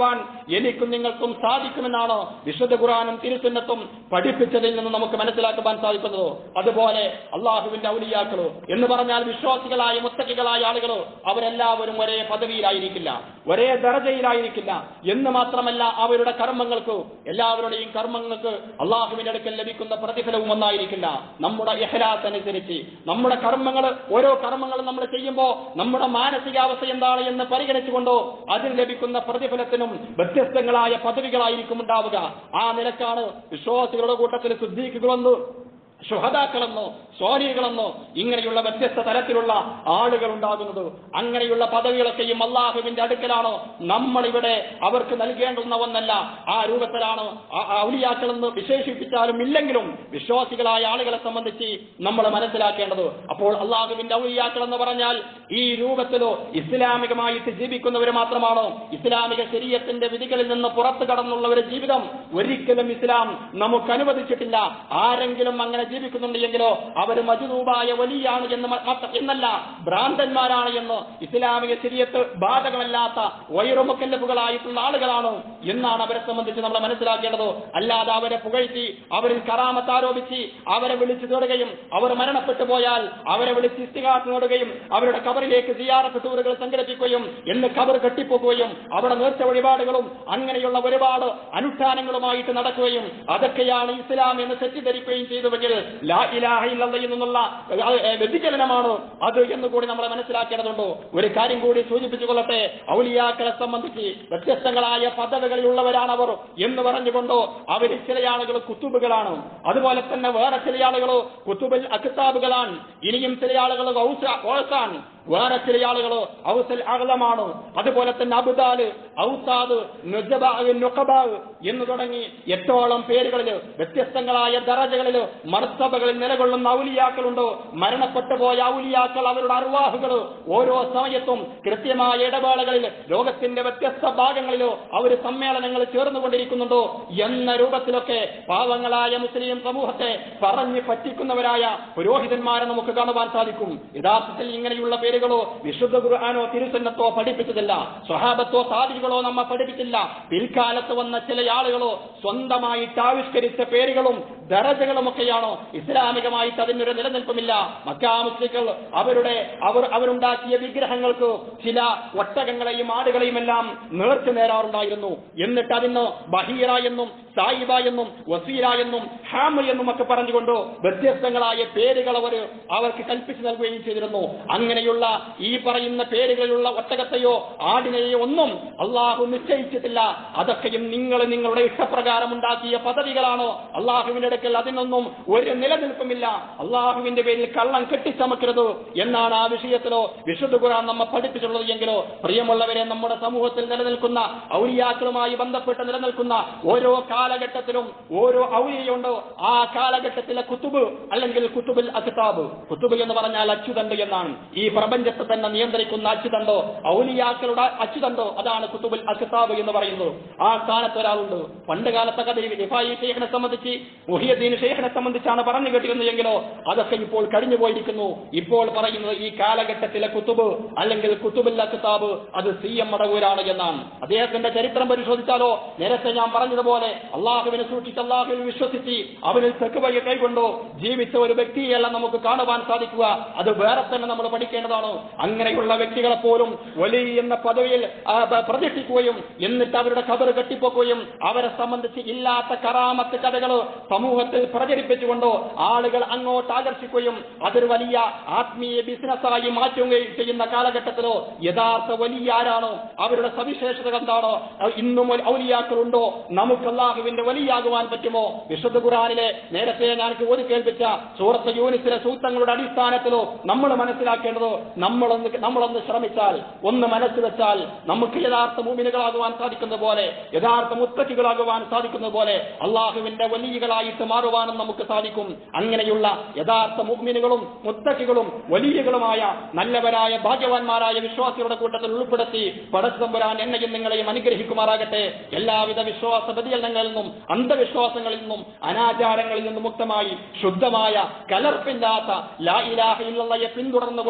എനിക്കും നിങ്ങൾക്കും സാധിക്കുമെന്നാണ് വിശുദ്ധ ഖുറാനും തിരുസുന്നത്തും പഠിപ്പിച്ചതിൽ നിന്ന് നമുക്ക് മനസ്സിലാക്കുവാൻ സാധിക്കുന്നത് അതുപോലെ അള്ളാഹുവിന്റെ ഔലിയാക്കളോ എന്ന് പറഞ്ഞാൽ വിശ്വാസികളായ മുത്തക്കികളായ ആളുകളോ അവരെല്ലാവരും ഒരേ പദവിയിലായിരിക്കില്ല ഒരേ ദർജയിലായിരിക്കില്ല എന്ന് മാത്രമല്ല അവരുടെ കർമ്മങ്ങൾക്ക് എല്ലാവരുടെയും കർമ്മങ്ങൾക്ക് അള്ളാഹുവിന്റെ അടുക്കൽ ലഭിക്കുന്ന പ്രതിഫലവും ഒന്നായിരിക്കില്ല നമ്മുടെ ഇഹ്ലാസ് അനുസരിച്ച് നമ്മുടെ കർമ്മങ്ങൾ ഓരോ കർമ്മങ്ങളും നമ്മൾ ചെയ്യുമ്പോൾ നമ്മുടെ മാനസികാവസ്ഥ എന്താണ് എന്ന് പരിഗണിച്ചുകൊണ്ടോ അതിൽ ലഭിക്കുന്ന പ്രതിഫലത്തിനും വ്യത്യസ്തങ്ങളായ പദവികളായിരിക്കും ഉണ്ടാവുക ആ നിലക്കാണ് വിശ്വാസികളുടെ കൂട്ടത്തിൽ ശുദ്ധീകരിക്കുമെന്ന് ശുഹതാക്കളെന്നോ സ്വാലികളെന്നോ ഇങ്ങനെയുള്ള വ്യത്യസ്ത തരത്തിലുള്ള ആളുകൾ ഉണ്ടാകുന്നത് അങ്ങനെയുള്ള പദവികളൊക്കെയും അള്ളാഹുവിന്റെ അടുക്കലാണോ നമ്മളിവിടെ അവർക്ക് നൽകേണ്ടുന്ന ഒന്നല്ല ആ രൂപത്തിലാണ് ആ ഔലിയാക്കളെന്ന് വിശേഷിപ്പിച്ചാലും ഇല്ലെങ്കിലും വിശ്വാസികളായ ആളുകളെ സംബന്ധിച്ച് നമ്മൾ മനസ്സിലാക്കേണ്ടത് അപ്പോൾ അള്ളാഹുവിന്റെ ഔലിയാക്കൾ എന്ന് പറഞ്ഞാൽ ഈ രൂപത്തിലോ ഇസ്ലാമികമായിട്ട് ജീവിക്കുന്നവർ മാത്രമാണോ ഇസ്ലാമിക ശരീരത്തിന്റെ വിധികളിൽ നിന്ന് പുറത്തു കടന്നുള്ള ഒരു ജീവിതം ഒരിക്കലും ഇസ്ലാം നമുക്ക് അനുവദിച്ചിട്ടില്ല ആരെങ്കിലും അങ്ങനെ ജീവിക്കുന്നുണ്ട് എങ്കിലോ അവർ മജുദൂബായ വലിയാണ് എന്ന് മ- മാത്രം- എന്നല്ല ഭ്രാന്തന്മാരാണ് എന്ന് ഇസ്ലാമിക ശരീരത്ത് ബാധകമല്ലാത്ത വൈറുമുക്കല്ലഫുകളായിട്ടുള്ള ആളുകളാണ് എന്നാണ് അവരെ സംബന്ധിച്ച് നമ്മൾ മനസ്സിലാക്കേണ്ടത് അല്ലാതെ അവരെ പുകഴ്ത്തി അവരിൽ കറാമത്ത് ആരോപിച്ച് അവരെ വിളിച്ചു തേടുകയും അവർ മരണപ്പെട്ടു പോയാൽ അവരെ വിളിച്ച് ഇസ്തിഹാസ് നേടുകയും അവരുടെ കബറിലേക്ക് സിയാറത്ത് ടൂറുകൾ സംഘടിപ്പിക്കുകയും എന്ന് കബർ കെട്ടിപ്പോക്കുകയും അവിടെ നേർച്ച വഴിപാടുകളും അങ്ങനെയുള്ള ഒരുപാട് അനുഷ്ഠാനങ്ങളുമായിട്ട് നടക്കുകയും അതൊക്കെയാണ് ഇസ്ലാം എന്ന് തെറ്റിദ്ധരിക്കുകയും ചെയ്തുവെങ്കിൽ ലാ ഇലാഹ ഇല്ലല്ലയിൽ നിന്നുള്ള ഏഹ്, ഏഹ്, വ്യതിചലനമാണ് അത് എന്ന് കൂടി നമ്മൾ മനസ്സിലാക്കേണ്ടതുണ്ട് ഒരു കാര്യം കൂടി സൂചിപ്പിച്ചു കൊള്ളട്ടെ ഔലിയാക്കളെ സംബന്ധിച്ച് വ്യത്യസ്തങ്ങളായ പദവികളിലുള്ളവരാണ് അവർ എന്ന് പറഞ്ഞുകൊണ്ടോ അവർ ചില ആളുകൾ കുത്തുബുകളാണ് അതുപോലെ തന്നെ വേറെ ചില ആളുകൾ കുത്തുബിൽ അക്താബുകളാണ് ഇനിയും ചില ആളുകൾ ഓസാൻ വേറെ ചില ആളുകൾ ഔസൽ അകലമാണ് അതുപോലെ തന്നെ അബുദാല് ഔസാദ് നുജബ നുഖബ എന്ന് തുടങ്ങി എട്ടോളം പേരുകളിൽ വ്യത്യസ്തങ്ങളായ ദറജകളിൽ മർത്തബകളിൽ നിലകൊള്ളുന്ന ഔലിയാക്കളുണ്ടോ മരണപ്പെട്ടു പോയ ഔലിയാക്കൾ അവരുടെ അർവാഹുകൾ ഓരോ സമയത്തും കൃത്യമായ ഇടവേളകളിൽ ലോകത്തിന്റെ വ്യത്യസ്ത ഭാഗങ്ങളിലോ അവർ സമ്മേളനങ്ങൾ ചേർന്നുകൊണ്ടിരിക്കുന്നുണ്ടോ എന്ന രൂപത്തിലൊക്കെ പാവങ്ങളായ മുസ്ലിം സമൂഹത്തെ പറഞ്ഞു പറ്റിക്കുന്നവരായ പുരോഹിതന്മാരെ നമുക്ക് കാണുവാൻ സാധിക്കും യഥാർത്ഥത്തിൽ ഇങ്ങനെയുള്ള പേരുകളോ വിശുദ്ധ ഖുർആാനോ തിരുസന്നത്തോ പഠിപ്പിച്ചതില്ല സ്വഹാബത്തോ സാധികളോ നമ്മ പഠിപ്പിച്ചില്ല പിൽക്കാലത്ത് വന്ന ചില ആളുകളോ സ്വന്തമായിട്ട് ആവിഷ്കരിച്ച പേരുകളും ദറജകളുമൊക്കെയാണോ ഇസ്ലാമികമായിട്ട് അതിനൊരു നിലനിൽപ്പുമില്ല മക്കാ മുസ്ലികൾ അവരുടെ അവർ അവരുണ്ടാക്കിയ വിഗ്രഹങ്ങൾക്ക് ചില ഒട്ടകങ്ങളെയും ആടുകളെയും എല്ലാം നേർച്ചു നേരാറുണ്ടായിരുന്നു എന്നിട്ട് അതിന് ബഹീറ എന്നും സായിബ എന്നും വസീല എന്നും ഹാമ എന്നും ഒക്കെ പറഞ്ഞുകൊണ്ട് വ്യത്യസ്തങ്ങളായ പേരുകൾ അവർ അവർക്ക് കൽപ്പിച്ചു നൽകുകയും ചെയ്തിരുന്നു അങ്ങനെയുള്ള ഈ പറയുന്ന പേരുകളിലുള്ള ഒട്ടകത്തെയോ ആടിനെയോ ഒന്നും അള്ളാഹു നിശ്ചയിച്ചിട്ടില്ല അതൊക്കെയും നിങ്ങൾ നിങ്ങളുടെ ഇഷ്ടപ്രകാരം ഉണ്ടാക്കിയ പദ്ധതികളാണോ അള്ളാഹുവിന്റെ അടുക്കൽ അതിനൊന്നും ഒരു നിലനിൽപ്പുമില്ല അള്ളാഹുവിന്റെ പേരിൽ കള്ളം കെട്ടിച്ചമക്കരുത് എന്നാണ് ആ വിഷയത്തിലോ വിശുദ്ധ ഖുർആൻ നമ്മെ പഠിപ്പിച്ചിട്ടുള്ളത് എങ്കിലോ പ്രിയമുള്ളവരെ നമ്മുടെ സമൂഹത്തിൽ നിലനിൽക്കുന്ന ഔലിയാക്കളുമായി ബന്ധപ്പെട്ട് നിലനിൽക്കുന്ന ഓരോ കാലഘട്ടത്തിലും ഓരോ ഔലിയുണ്ടോ ആ കാലഘട്ടത്തിലെ കുത്തുബ് അല്ലെങ്കിൽ കുത്തുബിൽ അക്താബ് കുത്തുബ് എന്ന് പറഞ്ഞാൽ അച്യുതണ്ട് എന്നാണ് ഈ പ്രപഞ്ചത്തെ തന്നെ നിയന്ത്രിക്കുന്ന അച്യുതണ്ടോ ഔലിയാക്കളുടെ അച്യുതണ്ടോ അതാണ് കുത്തുബുൽ അക്താബ് എന്ന് പറയുന്നത് ആ സ്ഥാനത്ത് ഒരാളുണ്ട് പണ്ട് കാലത്തെ കഥ റിഫായി ഷെയ്ഖിനെ സംബന്ധിച്ച് മുഹിയദ്ദീൻ ഷെയ്ഖിനെ സംബന്ധിച്ചാണ് പറഞ്ഞു കേട്ടിരുന്നതെങ്കിലോ അതൊക്കെ ഇപ്പോൾ കഴിഞ്ഞു പോയിരിക്കുന്നു ഇപ്പോൾ പറയുന്നത് ഈ കാലഘട്ടത്തിലെ കുത്തുബ് അല്ലെങ്കിൽ കുത്തുബുൽ അക്താബ് അത് സി എം മടവൂരാണ് എന്നാണ് അദ്ദേഹത്തിന്റെ ചരിത്രം പരിശോധിച്ചാലോ നേരത്തെ ഞാൻ പറഞ്ഞതുപോലെ അള്ളാഹുവിനെ സൂക്ഷിച്ച് അള്ളാഹുവിൽ വിശ്വസിച്ച് അവനിൽ തെക്കുവയ്യ കൈകൊണ്ടോ ജീവിച്ച ഒരു വ്യക്തിയല്ല നമുക്ക് കാണുവാൻ സാധിക്കുക അത് വേറെ തന്നെ നമ്മൾ പഠിക്കേണ്ടതാണ് അങ്ങനെയുള്ള വ്യക്തികളെ പോലും വലിയ എന്ന പദവിയിൽ ആ, പ- പ്രതിഷ്ഠിക്കുകയും എന്നിട്ട് അവരുടെ കബർ കെട്ടിപ്പോക്കുകയും അവരെ സംബന്ധിച്ച് ഇല്ലാത്ത കറാമത്ത് കഥകൾ സമൂഹത്തിൽ പ്രചരിപ്പിച്ചുകൊണ്ടോ ആളുകൾ അങ്ങോട്ട് ആകർഷിക്കുകയും അതൊരു വലിയ ആത്മീയ ബിസിനസ്സായി മാറ്റുകയും ചെയ്യുന്ന കാലഘട്ടത്തിലോ യഥാർത്ഥ വലിയ ആരാണോ അവരുടെ സവിശേഷതകൾ എന്താണോ അത് ഇന്നും ഒരു ഔലിയാക്കളുണ്ടോ നമുക്ക് അള്ളാഹുവിന്റെ വലിയാകുവാൻ പറ്റുമോ വിശുദ്ധ ഖുറാനിലെ നേരത്തെ ഞാൻ ഓതി കേൾപ്പിച്ച സൂറത്ത് യൂനിസിലെ സൂത്രങ്ങളുടെ അടിസ്ഥാനത്തിലോ നമ്മൾ മനസ്സിലാക്കേണ്ടതോ നമ്മളൊന്ന് നമ്മളൊന്ന് ശ്രമിച്ചാൽ ഒന്ന് മനസ്സ് വെച്ചാൽ നമുക്ക് യഥാർത്ഥ മൂമിനുകളാകുവാൻ സാധിക്കുന്ന പോലെ യഥാർത്ഥ മുത്തക്കികളാകുവാൻ സാധിക്കുന്ന പോലെ അള്ളാഹുവിന്റെ വലിയകളായിട്ട് മാറുവാനും നമുക്ക് സാധിക്കും അങ്ങനെയുള്ള യഥാർത്ഥ മുഗ്മിനുകളും മുത്തക്കികളും വലിയകളുമായ നല്ലവരായ ഭാഗ്യവാന്മാരായ വിശ്വാസികളുടെ കൂട്ടത്തിൽ ഉൾപ്പെടുത്തി പടച്ചതമ്പുരാൻ എന്നെയും നിങ്ങളെയും അനുഗ്രഹിക്കുമാറാകട്ടെ എല്ലാവിധ വിശ്വാസ വ്യതിചലനങ്ങളിൽ നിന്നും അന്ധവിശ്വാസങ്ങളിൽ നിന്നും അനാചാരങ്ങളിൽ നിന്നും മുക്തമായി ശുദ്ധമായ കലർപ്പില്ലാത്ത ലാ ഇലാഹ ഇല്ലല്ലയെ പിന്തുടർന്നുകൊണ്ട് ജീവിക്കുന്ന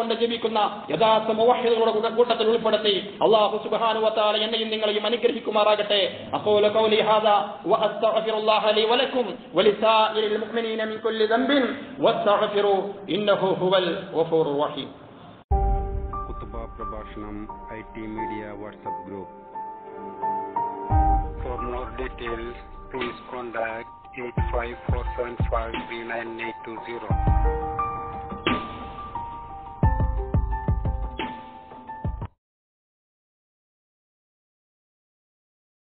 അനുഭവിക്കുന്ന യഥാർത്ഥ മുവഹിദുകളുടെ കൂട്ട- കൂട്ടത്തിൽ ഉൾപ്പെടുത്തി അള്ളാഹു സുബ്ഹാനഹു വതആല എന്നെയും നിങ്ങളെയും അനുഗ്രഹിക്കുമാറാകട്ടെ അഖൂലു ഖൗലി ഹാദാ വഅസ്തഗ്ഫിറുല്ലാഹ ലി വലക്കും വലിസായിരിൽ മുഅ്മിനീന മിൻ കുല്ലി ദംബിൻ വസ്തഗ്ഫിറു ഇന്നഹു ഹുവൽ ഗഫൂറുർ റഹീം കുത്തുബ പ്രഭാഷണം I T media WhatsApp group for more details please contact eight five four seven five three nine eight two zero